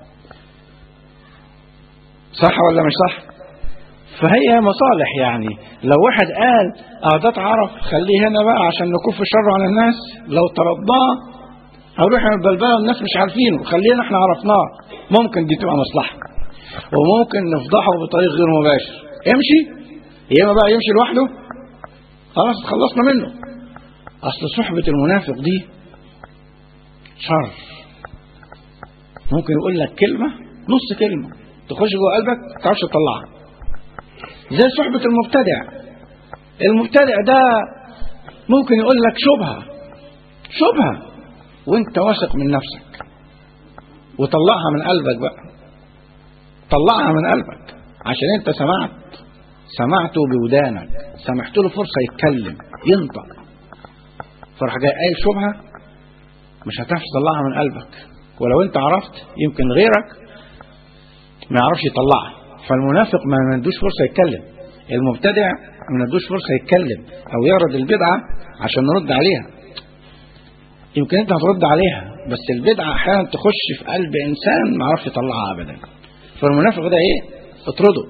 صح ولا مش صح فهي مصالح يعني لو واحد قال اه ده اتعرف خليه هنا بقى عشان نكف شره عن الناس لو طردناه هنروح البلبله والناس مش عارفينه خلينا احنا عرفناه ممكن دي تبقى مصلحه وممكن نفضحه بطريق غير مباشر يمشي يا اما بقى يمشي لوحده خلاص خلصنا منه أصل صحبة المنافق دي شر ممكن يقول لك كلمة نص كلمة تخش جوه قلبك ما تعرفش تطلعها زي صحبة المبتدع المبتدع ده ممكن يقول لك شبهة شبهة وانت واثق من نفسك وطلعها من قلبك بقى طلعها من قلبك عشان انت سمعت سمعته بودانك سمحت له فرصة يتكلم ينطق فراح جاي قايل شبهة مش هتعرف تطلعها من قلبك ولو انت عرفت يمكن غيرك ما يعرفش يطلعها فالمنافق ما ندوش فرصة يتكلم المبتدع ما ندوش فرصة يتكلم او يعرض البدعة عشان نرد عليها يمكن انت هترد عليها بس البدعة احيانا تخش في قلب انسان ما يعرفش يطلعها ابدا فالمنافق ده ايه اطرده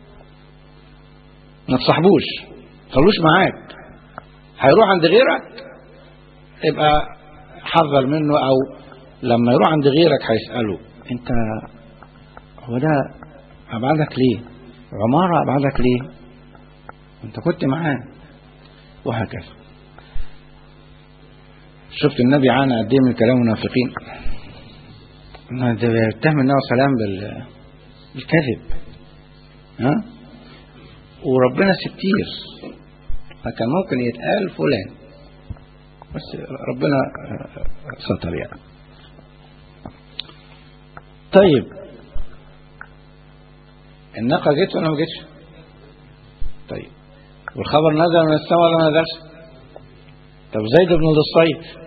ما تصاحبوش خلوش معاك هيروح عند غيرك يبقى حذر منه او لما يروح عند غيرك هيسأله انت هو ده ابعدك ليه عمارة ابعدك ليه انت كنت معاه وهكذا شفت النبي عانى قد ايه من كلام المنافقين ده بيتهم النبي صلى الله عليه وسلم بال- بالكذب ها وربنا ستير فكان ممكن يتقال فلان بس ربنا ستر يعني طيب الناقة جت ولا ما جتش؟ طيب والخبر نزل من السماء ولا ما نزلش؟ طب زيد بن الصيد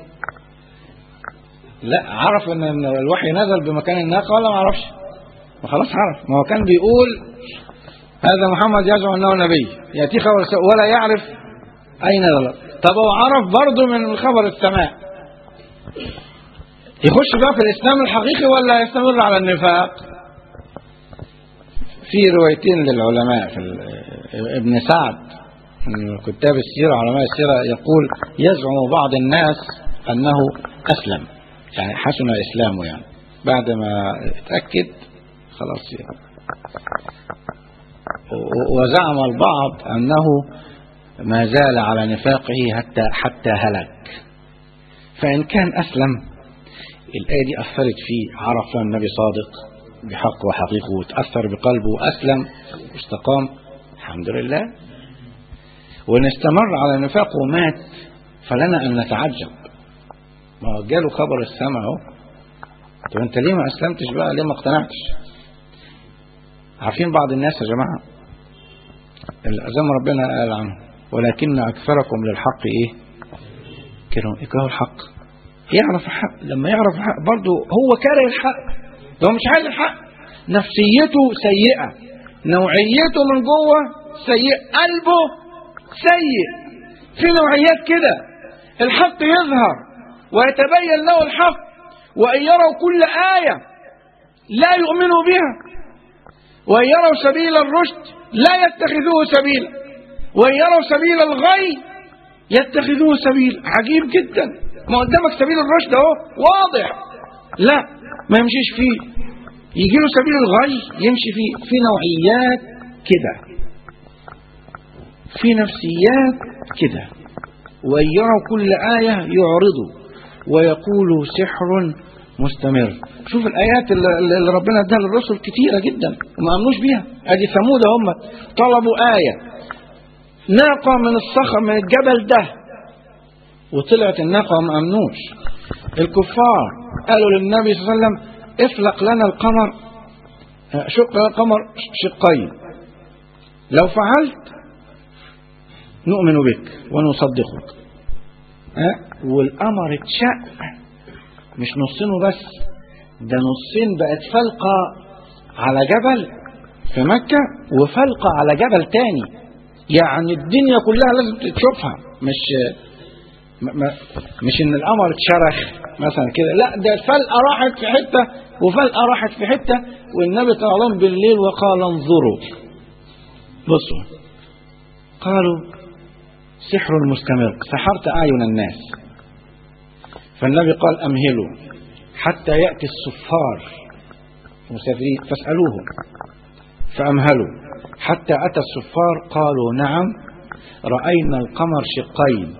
لا عرف ان إن الوحي نزل بمكان الناقة ولا ما عرفش؟ ما خلاص عرف ما هو كان بيقول هذا محمد يزعم انه نبي ياتي خبر السماء ولا يعرف اين نزل طب هو عرف برضه من خبر السماء يخش بقى في الاسلام الحقيقي ولا يستمر على النفاق في روايتين للعلماء في ال- ابن سعد من كتاب السيرة علماء السيرة يقول يزعم بعض الناس أنه أسلم يعني حسن إسلامه يعني بعد ما اتأكد خلاص يعني و- وزعم البعض أنه ما زال على نفاقه حتى حتى هلك فإن كان أسلم الآية دي أثرت فيه عرف أن النبي صادق بحق وحقيقه وتأثر بقلبه وأسلم واستقام الحمد لله وإن استمر على نفاقه ومات فلنا أن نتعجب ما هو جاله خبر السماء اهو طب أنت ليه ما أسلمتش بقى ليه ما اقتنعتش عارفين بعض الناس يا جماعة زي ما ربنا قال عنه ولكن أكثركم للحق إيه كانوا يكرهوا الحق يعرف الحق لما يعرف الحق برضه هو كاره الحق هو مش عايز الحق نفسيته سيئة نوعيته من جوه سيء قلبه سيء في نوعيات كده الحق يظهر ويتبين له الحق وأن يروا كل آية لا يؤمنوا بها وأن يروا سبيل الرشد لا يتخذوه سبيلا وأن يروا سبيل الغي يتخذوه سبيل عجيب جدا ما قدامك سبيل الرشد اهو واضح لا ما يمشيش فيه يجي له سبيل الغي يمشي فيه في نوعيات كده في نفسيات كده وأن يروا كل آية يعرضوا ويقولوا سحر مستمر شوف الآيات اللي اللي ربنا اداها للرسل كتيرة جدا وما أمنوش بيها أدي ثمود هم طلبوا آية ناقة من الصخر من الجبل ده وطلعت الناقة وما أمنوش الكفار قالوا للنبي صلى الله عليه وسلم افلق لنا القمر شق لنا القمر شقين لو فعلت نؤمن بك ونصدقك ها والقمر اتشق مش نصينه بس ده نصين بقت فلقة على جبل في مكة وفلقة على جبل تاني يعني الدنيا كلها لازم تشوفها مش ما ما مش ان القمر اتشرخ مثلا كده لا ده الفلقه راحت في حته وفلقه راحت في حته والنبي طلع لهم بالليل وقال انظروا بصوا قالوا سحر مستمر سحرت اعين الناس فالنبي قال امهلوا حتى ياتي السفار المسافرين فاسالوهم فامهلوا حتى اتى السفار قالوا نعم راينا القمر شقين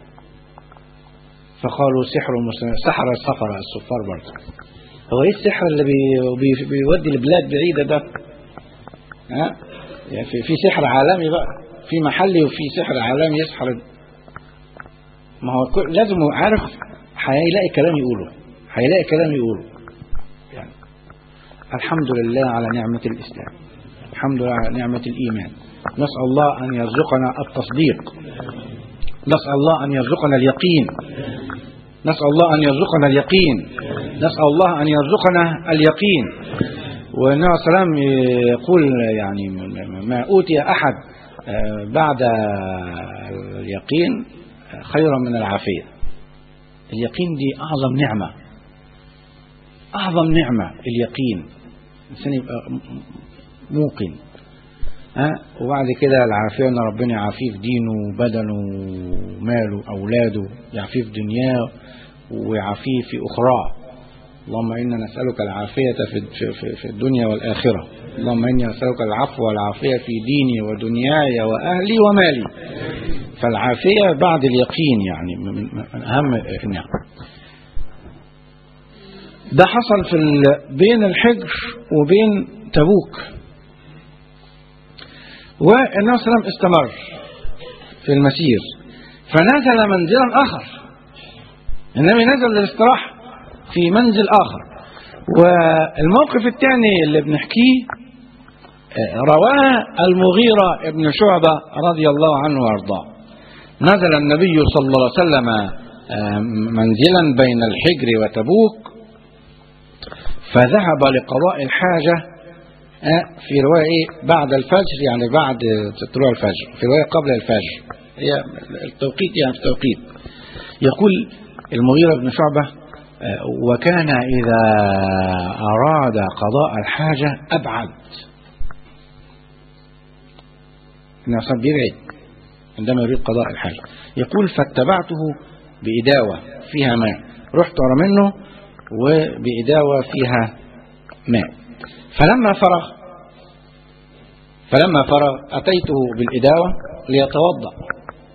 فقالوا سحر مستمر سحر السفر السفار برضه هو ايه السحر اللي بي بي بيودي لبلاد بعيده ده ها يعني في, في سحر عالمي بقى في محلي وفي سحر عالمي يسحر ما هو كل- لازم هو عارف هيلاقي كلام يقوله هيلاقي كلام يقوله يعني الحمد لله على نعمة الإسلام الحمد لله على نعمة الإيمان نسأل الله أن يرزقنا التصديق نسأل الله أن يرزقنا اليقين نسأل الله أن يرزقنا اليقين نسأل الله أن يرزقنا اليقين والنبي عليه السلام يقول يعني ما أوتي أحد بعد اليقين خيرا من العافية اليقين دي أعظم نعمة أعظم نعمة اليقين الإنسان يبقى موقن ها وبعد كده العافية ان ربنا يعافيه في دينه وبدنه وماله اولاده يعافيه في دنياه ويعافيه في اخراه اللهم انا نسالك العافيه في في في الدنيا والاخره اللهم اني اسالك العفو والعافيه في ديني ودنياي واهلي ومالي فالعافيه بعد اليقين يعني من اهم النعم ده حصل في بين الحجر وبين تبوك والنبي صلى الله عليه وسلم استمر في المسير فنزل منزلا آخر النبي نزل للاستراحة في منزل آخر والموقف الثاني اللي بنحكيه رواه المغيرة ابن شعبة رضي الله عنه وارضاه نزل النبي صلى الله عليه وسلم منزلا بين الحجر وتبوك فذهب لقضاء الحاجة في رواية بعد الفجر يعني بعد طلوع الفجر في رواية قبل الفجر هي التوقيت يعني في التوقيت يقول المغيرة بن شعبة وكان إذا أراد قضاء الحاجة أبعد النصاب بيبعد عندما يريد قضاء الحاجة يقول فاتبعته بإداوة فيها ماء رحت ورا منه وبإداوة فيها ماء فلما فرغ فلما فرغ أتيته بالإداوة ليتوضأ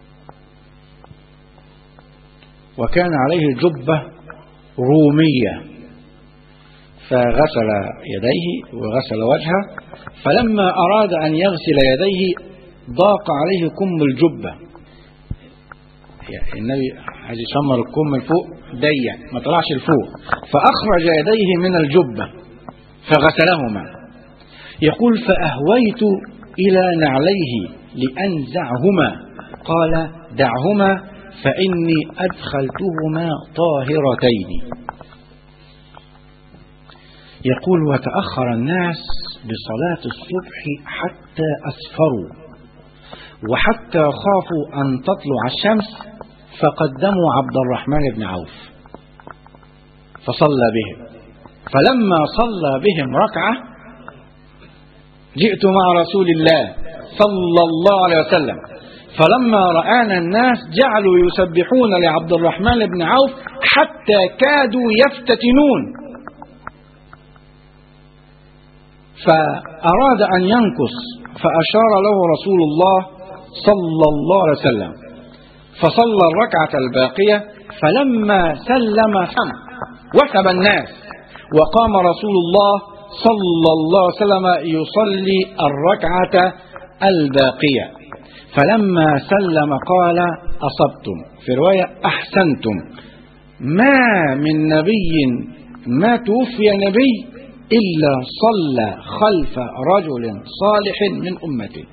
وكان عليه جبة رومية فغسل يديه وغسل وجهه فلما أراد أن يغسل يديه ضاق عليه كم الجبة يعني النبي عايز يشمر الكم لفوق ضيق ما طلعش لفوق فأخرج يديه من الجبة فغسلهما يقول فأهويت إلى نعليه لأنزعهما قال دعهما فإني أدخلتهما طاهرتين يقول وتأخر الناس بصلاة الصبح حتى أسفروا وحتى خافوا أن تطلع الشمس فقدموا عبد الرحمن بن عوف فصلى بهم فلما صلى بهم ركعة جئت مع رسول الله صلى الله عليه وسلم فلما رآنا الناس جعلوا يسبحون لعبد الرحمن بن عوف حتى كادوا يفتتنون فأراد أن ينكس فأشار له رسول الله صلى الله عليه وسلم فصلى الركعة الباقية فلما سلم سم وثب الناس وقام رسول الله صلى الله عليه وسلم يصلي الركعة الباقية فلما سلم قال أصبتم في رواية أحسنتم ما من نبي ما توفي نبي إلا صلى خلف رجل صالح من أمته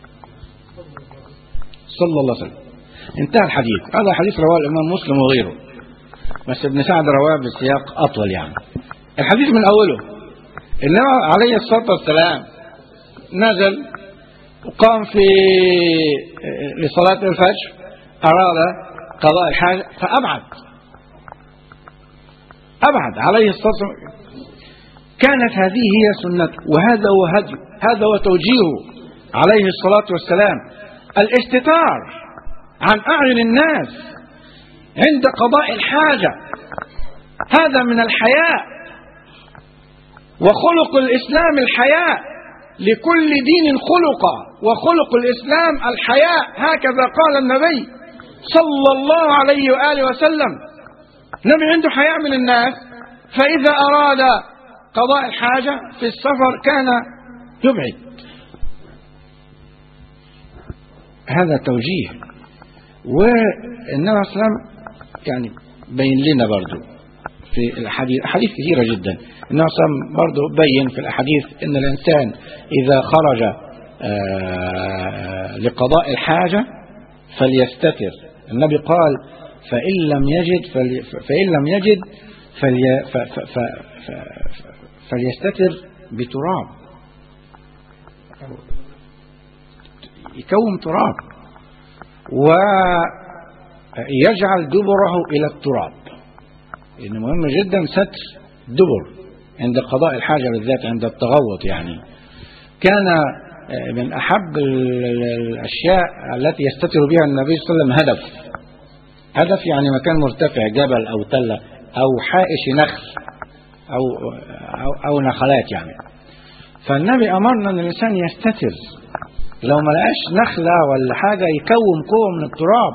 صلى الله عليه وسلم انتهى الحديث هذا حديث رواه الإمام مسلم وغيره بس ابن سعد رواه بسياق أطول يعني الحديث من أوله النبي عليه الصلاة والسلام نزل وقام في لصلاة الفجر أراد قضاء الحاجة فأبعد أبعد عليه الصلاة والسلام كانت هذه هي سنته وهذا هو هدي هذا هو توجيهه عليه الصلاة والسلام الاستتار عن أعين الناس عند قضاء الحاجة هذا من الحياء وخلق الإسلام الحياء لكل دين خلق وخلق الإسلام الحياء هكذا قال النبي صلى الله عليه وآله وسلم النبي عنده حياء من الناس فإذا أراد قضاء الحاجة في السفر كان يبعد هذا توجيه والنبي صلى الله عليه وسلم يعني بين لنا برضو في الأحاديث أحاديث كثيرة جدا النبي صلى الله عليه وسلم برضو بين في الأحاديث أن الإنسان إذا خرج آه، لقضاء الحاجة فليستتر النبي قال فإن لم يجد فلي فإن لم يجد فلي ف ف ف ف فليستتر بتراب يكون تراب ويجعل دبره إلى التراب لأنه مهم جدا ستر دبر عند قضاء الحاجة بالذات عند التغوط يعني كان من أحب الأشياء التي يستتر بها النبي صلى الله عليه وسلم هدف هدف يعني مكان مرتفع جبل أو تلة أو حائش نخل أو, أو, أو نخلات يعني فالنبي أمرنا أن الإنسان يستتر لو ما لقاش نخلة ولا حاجة يكون قوة من التراب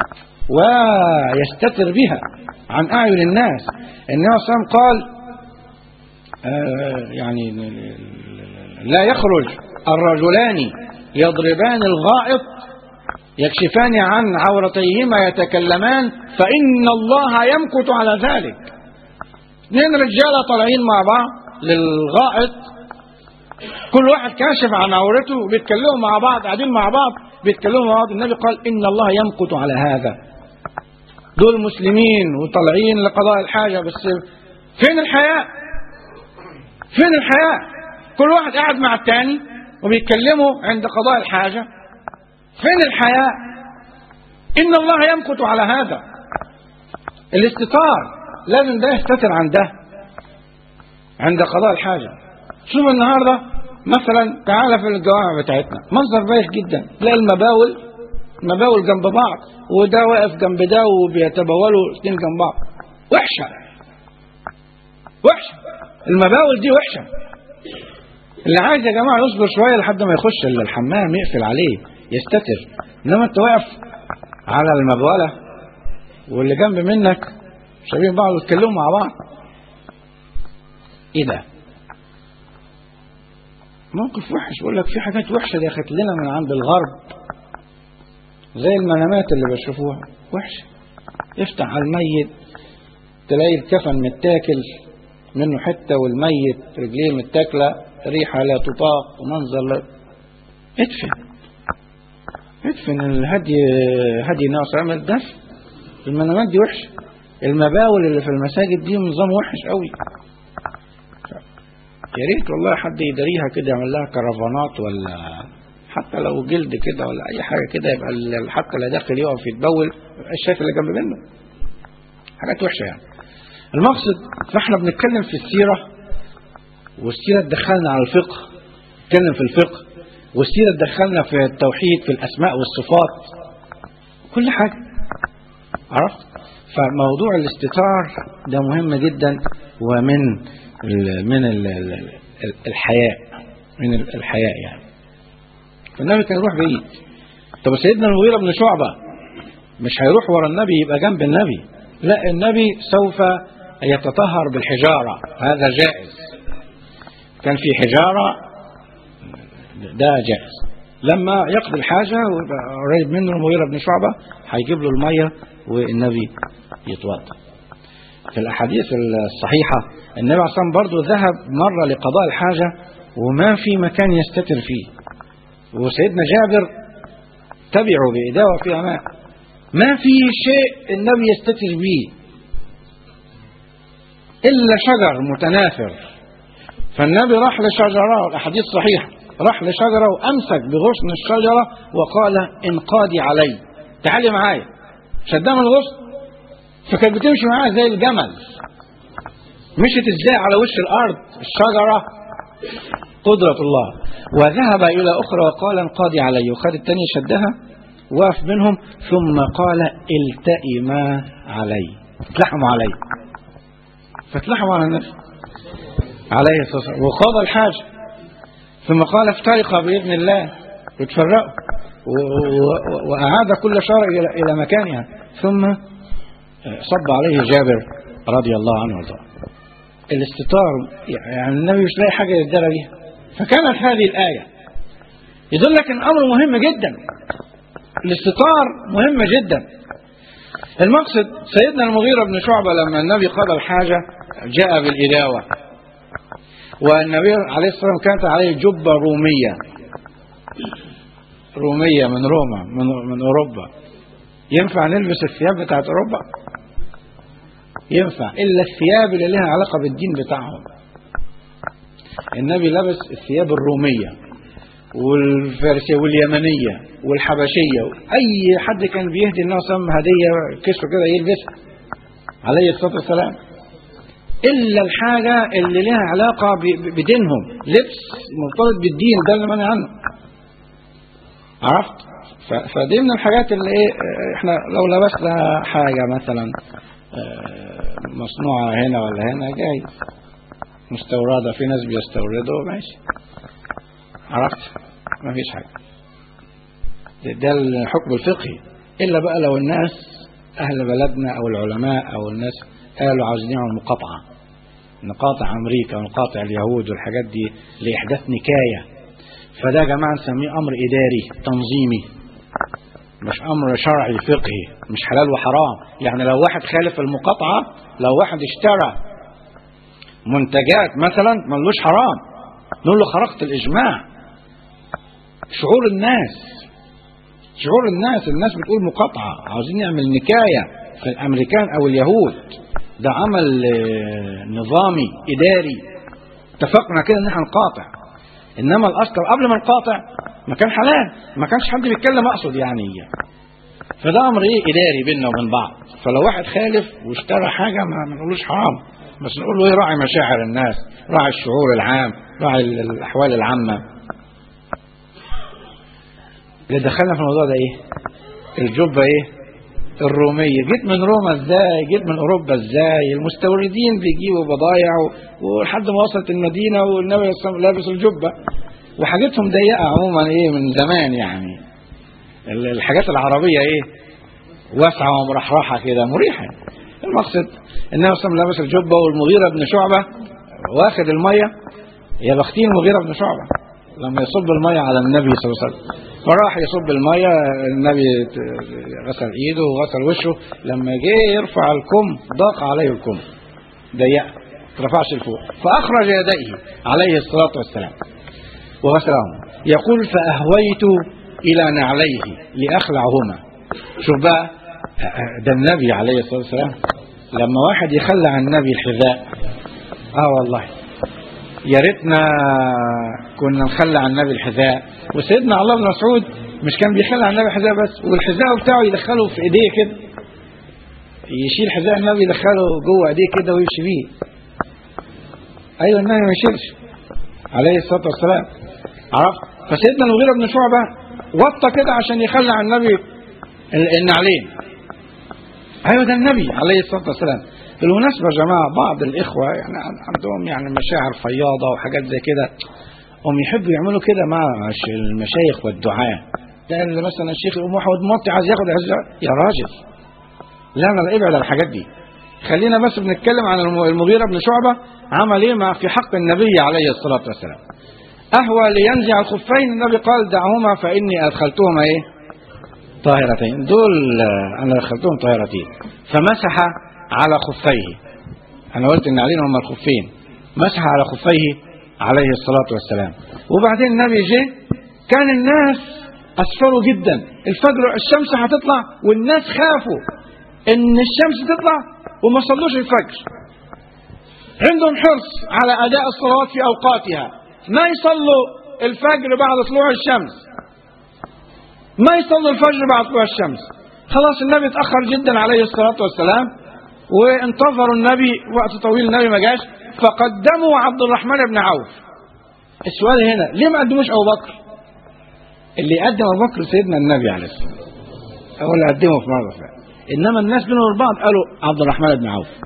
ويستتر بها عن أعين الناس النبي صلى الله عليه وسلم قال آه يعني لا يخرج الرجلان يضربان الغائط يكشفان عن عورتيهما يتكلمان فإن الله يمكت على ذلك اثنين رجاله طالعين مع بعض للغائط كل واحد كاشف عن عورته وبيتكلموا مع بعض قاعدين مع بعض بيتكلموا مع بعض النبي قال إن الله يمكت على هذا دول مسلمين وطالعين لقضاء الحاجة بس فين الحياء فين الحياء كل واحد قاعد مع التاني وبيتكلموا عند قضاء الحاجة فين الحياء إن الله يمكت على هذا الاستطار لازم ده يستتر عن ده عند قضاء الحاجة شوف النهاردة مثلا تعالى في الجوامع بتاعتنا منظر بايخ جدا تلاقي المباول المباول جنب بعض وده واقف جنب ده وبيتبولوا الاثنين جنب بعض وحشة وحشة المباول دي وحشة اللي عايز يا جماعة يصبر شوية لحد ما يخش الحمام يقفل عليه يستتر انما انت واقف على المبولة واللي جنب منك شايفين بعض يتكلموا مع بعض ايه ده موقف وحش بقول لك في حاجات وحشة دخلت لنا من عند الغرب زي المنامات اللي بشوفوها وحشة افتح على الميت تلاقي الكفن متاكل منه حتة والميت رجليه متاكلة ريحة لا تطاق ومنظر لا ادفن ادفن الهدي هدي ناس عمل دفن المنامات دي وحشة المباول اللي في المساجد دي نظام وحش قوي يا ريت والله حد يداريها كده يعمل لها كرفانات ولا حتى لو جلد كده ولا اي حاجه كده يبقى حتى اللي داخل يقف يتبول الشايف اللي جنب منه حاجات وحشه يعني المقصد فاحنا بنتكلم في السيره والسيره تدخلنا على الفقه نتكلم في الفقه والسيره تدخلنا في التوحيد في الاسماء والصفات كل حاجه عرفت فموضوع الاستتار ده مهم جدا ومن ال من ال الحياء من الحياء يعني فالنبي كان يروح بعيد طب سيدنا المغيرة بن شعبة مش هيروح ورا النبي يبقى جنب النبي لا النبي سوف يتطهر بالحجارة هذا جائز كان في حجارة ده جائز لما يقضي الحاجة ويبقى قريب منه المغيرة بن شعبة هيجيب له المية والنبي يتوضا في الأحاديث الصحيحة النبي عليه الصلاة برضه ذهب مرة لقضاء الحاجة وما في مكان يستتر فيه وسيدنا جابر تبعوا بإداوة فيها ماء ما في شيء النبي يستتر به إلا شجر متناثر فالنبي راح لشجرة الأحاديث صحيحة راح لشجرة وأمسك بغصن الشجرة وقال انقادي علي تعالي معايا شدها من الغصن فكانت بتمشي معاه زي الجمل مشت ازاي على وش الارض الشجرة قدرة الله وذهب الى اخرى وقال انقضي علي وخد التاني شدها وقف منهم ثم قال التئما علي اتلحموا علي فاتلحموا على النبي عليه الصلاة والسلام وقضى الحاج ثم قال افترقا بإذن الله وتفرقوا وأعاد كل شر إلى مكانها ثم صب عليه جابر رضي الله عنه وارضاه الاستتار يعني النبي مش لاقي حاجه يتدرى بيها فكانت هذه الايه يدلك ان امر مهم جدا الاستتار مهم جدا المقصد سيدنا المغيرة بن شعبة لما النبي قضى الحاجة جاء بالإداوة والنبي عليه الصلاة والسلام كانت عليه جبة رومية رومية من روما من, من أوروبا ينفع نلبس الثياب بتاعت أوروبا ينفع إلا الثياب اللي لها علاقة بالدين بتاعهم النبي لبس الثياب الرومية والفارسية واليمنية والحبشية أي حد كان بيهدي النبي صلى الله عليه وسلم هدية كسوة كده يلبسها عليه الصلاة والسلام إلا الحاجة اللي لها علاقة ب- بدينهم لبس مرتبط بالدين ده اللي منع عنه عرفت ف- فدي من الحاجات اللي ايه اه، احنا لو لبسنا حاجة مثلا اه، مصنوعة هنا ولا هنا جايز مستوردة في ناس بيستوردوا ماشي عرفت ما فيش حاجة ده, ده الحكم الفقهي إلا بقى لو الناس أهل بلدنا أو العلماء أو الناس قالوا عاوزين يعملوا مقاطعة نقاطع أمريكا ونقاطع اليهود والحاجات دي لإحداث نكاية فده يا جماعة نسميه أمر إداري تنظيمي مش أمر شرعي فقهي مش حلال وحرام يعني لو واحد خالف المقاطعة لو واحد اشترى منتجات مثلا ملوش حرام نقول له خرقت الإجماع شعور الناس شعور الناس الناس بتقول مقاطعة عاوزين نعمل نكاية في الأمريكان أو اليهود ده عمل آه، نظامي إداري اتفقنا كده إن احنا نقاطع إنما الأصل قبل ما نقاطع ما كان حلال ما كانش حد بيتكلم أقصد يعني فده أمر إيه إداري بيننا وبين بعض فلو واحد خالف واشترى حاجة ما ما نقولوش حرام بس نقول له إيه راعي مشاعر الناس راعي الشعور العام راعي ال- الأحوال العامة اللي دخلنا في الموضوع ده ايه الجبة ايه الرومية جيت من روما ازاي جيت من اوروبا ازاي المستوردين بيجيبوا بضايع و- ولحد ما وصلت المدينة والنبي صلى الله عليه وسلم لابس الجبة وحاجتهم ضيقة عموما ايه من زمان يعني ال- الحاجات العربية ايه واسعة ومرحرحة كده مريحة المقصد النبي صلى الله عليه وسلم لابس الجبة والمغيرة بن شعبة واخد المية يا بختين المغيرة بن شعبة لما يصب المية على النبي صلى الله عليه وسلم فراح يصب المية النبي ت- غسل ايده وغسل وشه لما جه يرفع الكم ضاق عليه الكم ضيق ما رفعش لفوق فأخرج يديه عليه الصلاة والسلام وغسلهم يقول فأهويت إلى نعليه لأخلعهما شوف بقى ده النبي عليه الصلاة والسلام لما واحد يخلع عن النبي الحذاء اه والله يا ريتنا كنا نخلع عن النبي الحذاء وسيدنا الله بن مسعود مش كان بيخلع عن النبي الحذاء بس والحذاء بتاعه يدخله في ايديه كده يشيل حذاء النبي يدخله جوه ايديه كده ويمشي بيه ايوه النبي ما يشيلش عليه الصلاه والسلام عرفت فسيدنا المغيرة بن شعبة وطى كده عشان يخلع عن النبي ال- النعلين ايوه ده النبي عليه الصلاه والسلام بالمناسبه يا جماعه بعض الاخوه يعني عن- عندهم يعني مشاعر فياضه وحاجات زي كده هم يحبوا يعملوا كده مع الش- المشايخ والدعاة ده اللي مثلا الشيخ يقوم واحد موطي عايز ياخد عزة يا راجل لا لا لا، ابعد عن الحاجات دي خلينا بس بنتكلم عن الم- المغيرة بن شعبة عمل ايه مع في حق النبي عليه الصلاة والسلام أهوى لينزع الخفين النبي قال دعهما فإني أدخلتهما ايه طاهرتين دول آه، أنا دخلتهم طاهرتين فمسح على خفيه أنا قلت إن علينا هما الخفين مسح على خفيه عليه الصلاة والسلام وبعدين النبي جه كان الناس أسفروا جدا الفجر الشمس هتطلع والناس خافوا إن الشمس تطلع وما صلوش الفجر عندهم حرص على أداء الصلوات في أوقاتها ما يصلوا الفجر بعد طلوع الشمس ما يصلوا الفجر بعد طلوع الشمس خلاص النبي اتأخر جدا عليه الصلاة والسلام وانتظروا النبي وقت طويل النبي ما جاش فقدموا عبد الرحمن بن عوف السؤال هنا ليه ما قدموش ابو بكر اللي قدم ابو بكر سيدنا النبي عليه الصلاه والسلام هو اللي قدمه في مره فعلا انما الناس بينهم وبين بعض قالوا عبد الرحمن بن عوف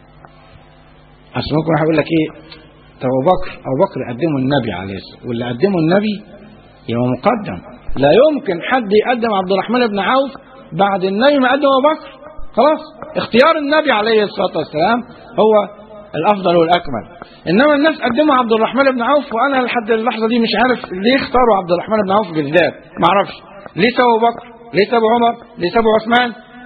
اصل ممكن واحد يقول لك ايه طب ابو بكر ابو بكر قدمه النبي عليه الصلاه والسلام واللي قدمه النبي يبقى مقدم لا يمكن حد يقدم عبد الرحمن بن عوف بعد النبي ما قدم ابو بكر خلاص اختيار النبي عليه الصلاه والسلام هو الافضل والاكمل انما الناس قدموا عبد الرحمن بن عوف وانا لحد اللحظه دي مش عارف ليه اختاروا عبد الرحمن بن عوف بالذات ما اعرفش ليه سابوا ابو بكر ليه سابوا عمر ليه سابوا عثمان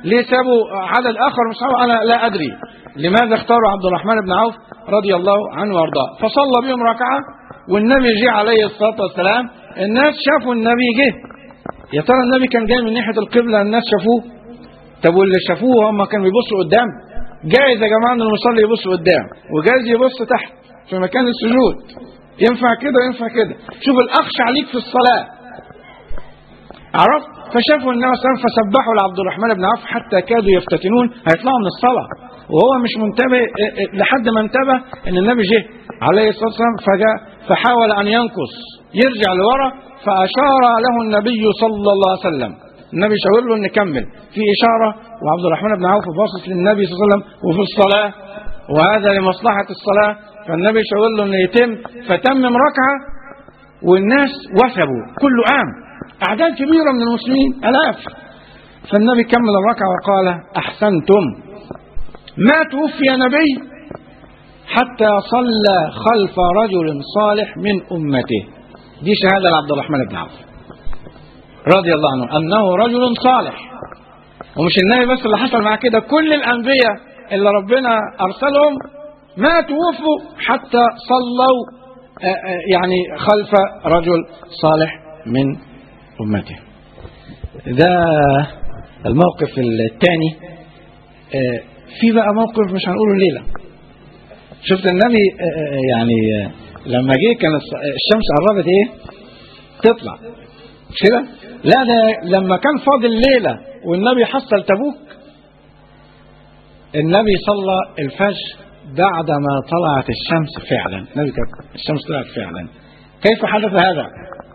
ليه سابوا عدد آخر من الصحابة أنا لا أدري لماذا اختاروا عبد الرحمن بن عوف رضي الله عنه وارضاه فصلى بهم ركعة والنبي جه عليه الصلاة والسلام الناس شافوا النبي جه يا ترى النبي كان جاي من ناحية القبلة الناس شافوه طب واللي شافوه هم كانوا بيبصوا قدام جايز يا جماعة ان المصلي يبص قدام وجايز يبص تحت في مكان السجود ينفع كده وينفع كده شوف الأخش عليك في الصلاة عرفت فشافوا النبي صلى الله عليه وسلم فسبحوا لعبد الرحمن بن عوف حتى كادوا يفتتنون هيطلعوا من الصلاة وهو مش منتبه لحد ما انتبه ان النبي جه عليه الصلاة والسلام فجاء فحاول ان ينقص يرجع لورا فأشار له النبي صلى الله عليه وسلم النبي شاور له ان نكمل في إشارة وعبد الرحمن بن عوف باصص للنبي صلى الله عليه وسلم وفي الصلاة وهذا لمصلحة الصلاة فالنبي شاور له انه يتم فتمم ركعة والناس وثبوا كله قام أعداد كبيرة من المسلمين ألاف فالنبي كمل الركعة وقال أحسنتم ما توفي نبي حتى صلى خلف رجل صالح من أمته دي شهادة لعبد الرحمن بن عوف رضي الله عنه أنه رجل صالح ومش النبي بس اللي حصل معاه كده كل الأنبياء اللي ربنا أرسلهم ما توفوا حتى صلوا يعني خلف رجل صالح من أمته ده الموقف الثاني في بقى موقف مش هنقوله الليلة شفت النبي يعني لما جه كان الشمس قربت ايه تطلع مش كده لا ده لما كان فاضل ليلة والنبي حصل تبوك النبي صلى الفجر بعدما طلعت الشمس فعلا النبي كانت الشمس طلعت فعلا كيف حدث هذا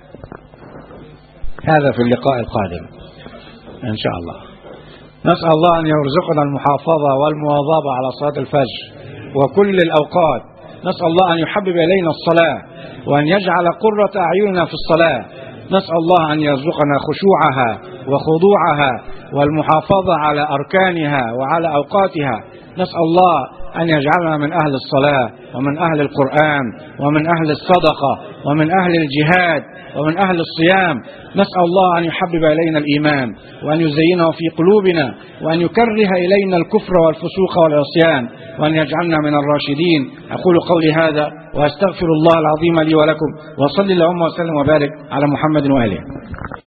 هذا في اللقاء القادم إن شاء الله نسأل الله أن يرزقنا المحافظة والمواظبة على صلاة الفجر وكل الأوقات نسأل الله أن يحبب إلينا الصلاة وأن يجعل قرة أعيننا في الصلاة نسأل الله أن يرزقنا خشوعها وخضوعها والمحافظة على أركانها وعلى أوقاتها نسأل الله أن يجعلنا من أهل الصلاة ومن أهل القرآن ومن أهل الصدقة ومن أهل الجهاد ومن أهل الصيام نسأل الله أن يحبب إلينا الإيمان وأن يزينه في قلوبنا وأن يكره إلينا الكفر والفسوق والعصيان وأن يجعلنا من الراشدين أقول قولي هذا وأستغفر الله العظيم لي ولكم وصلي اللهم وسلم وبارك على محمد وآله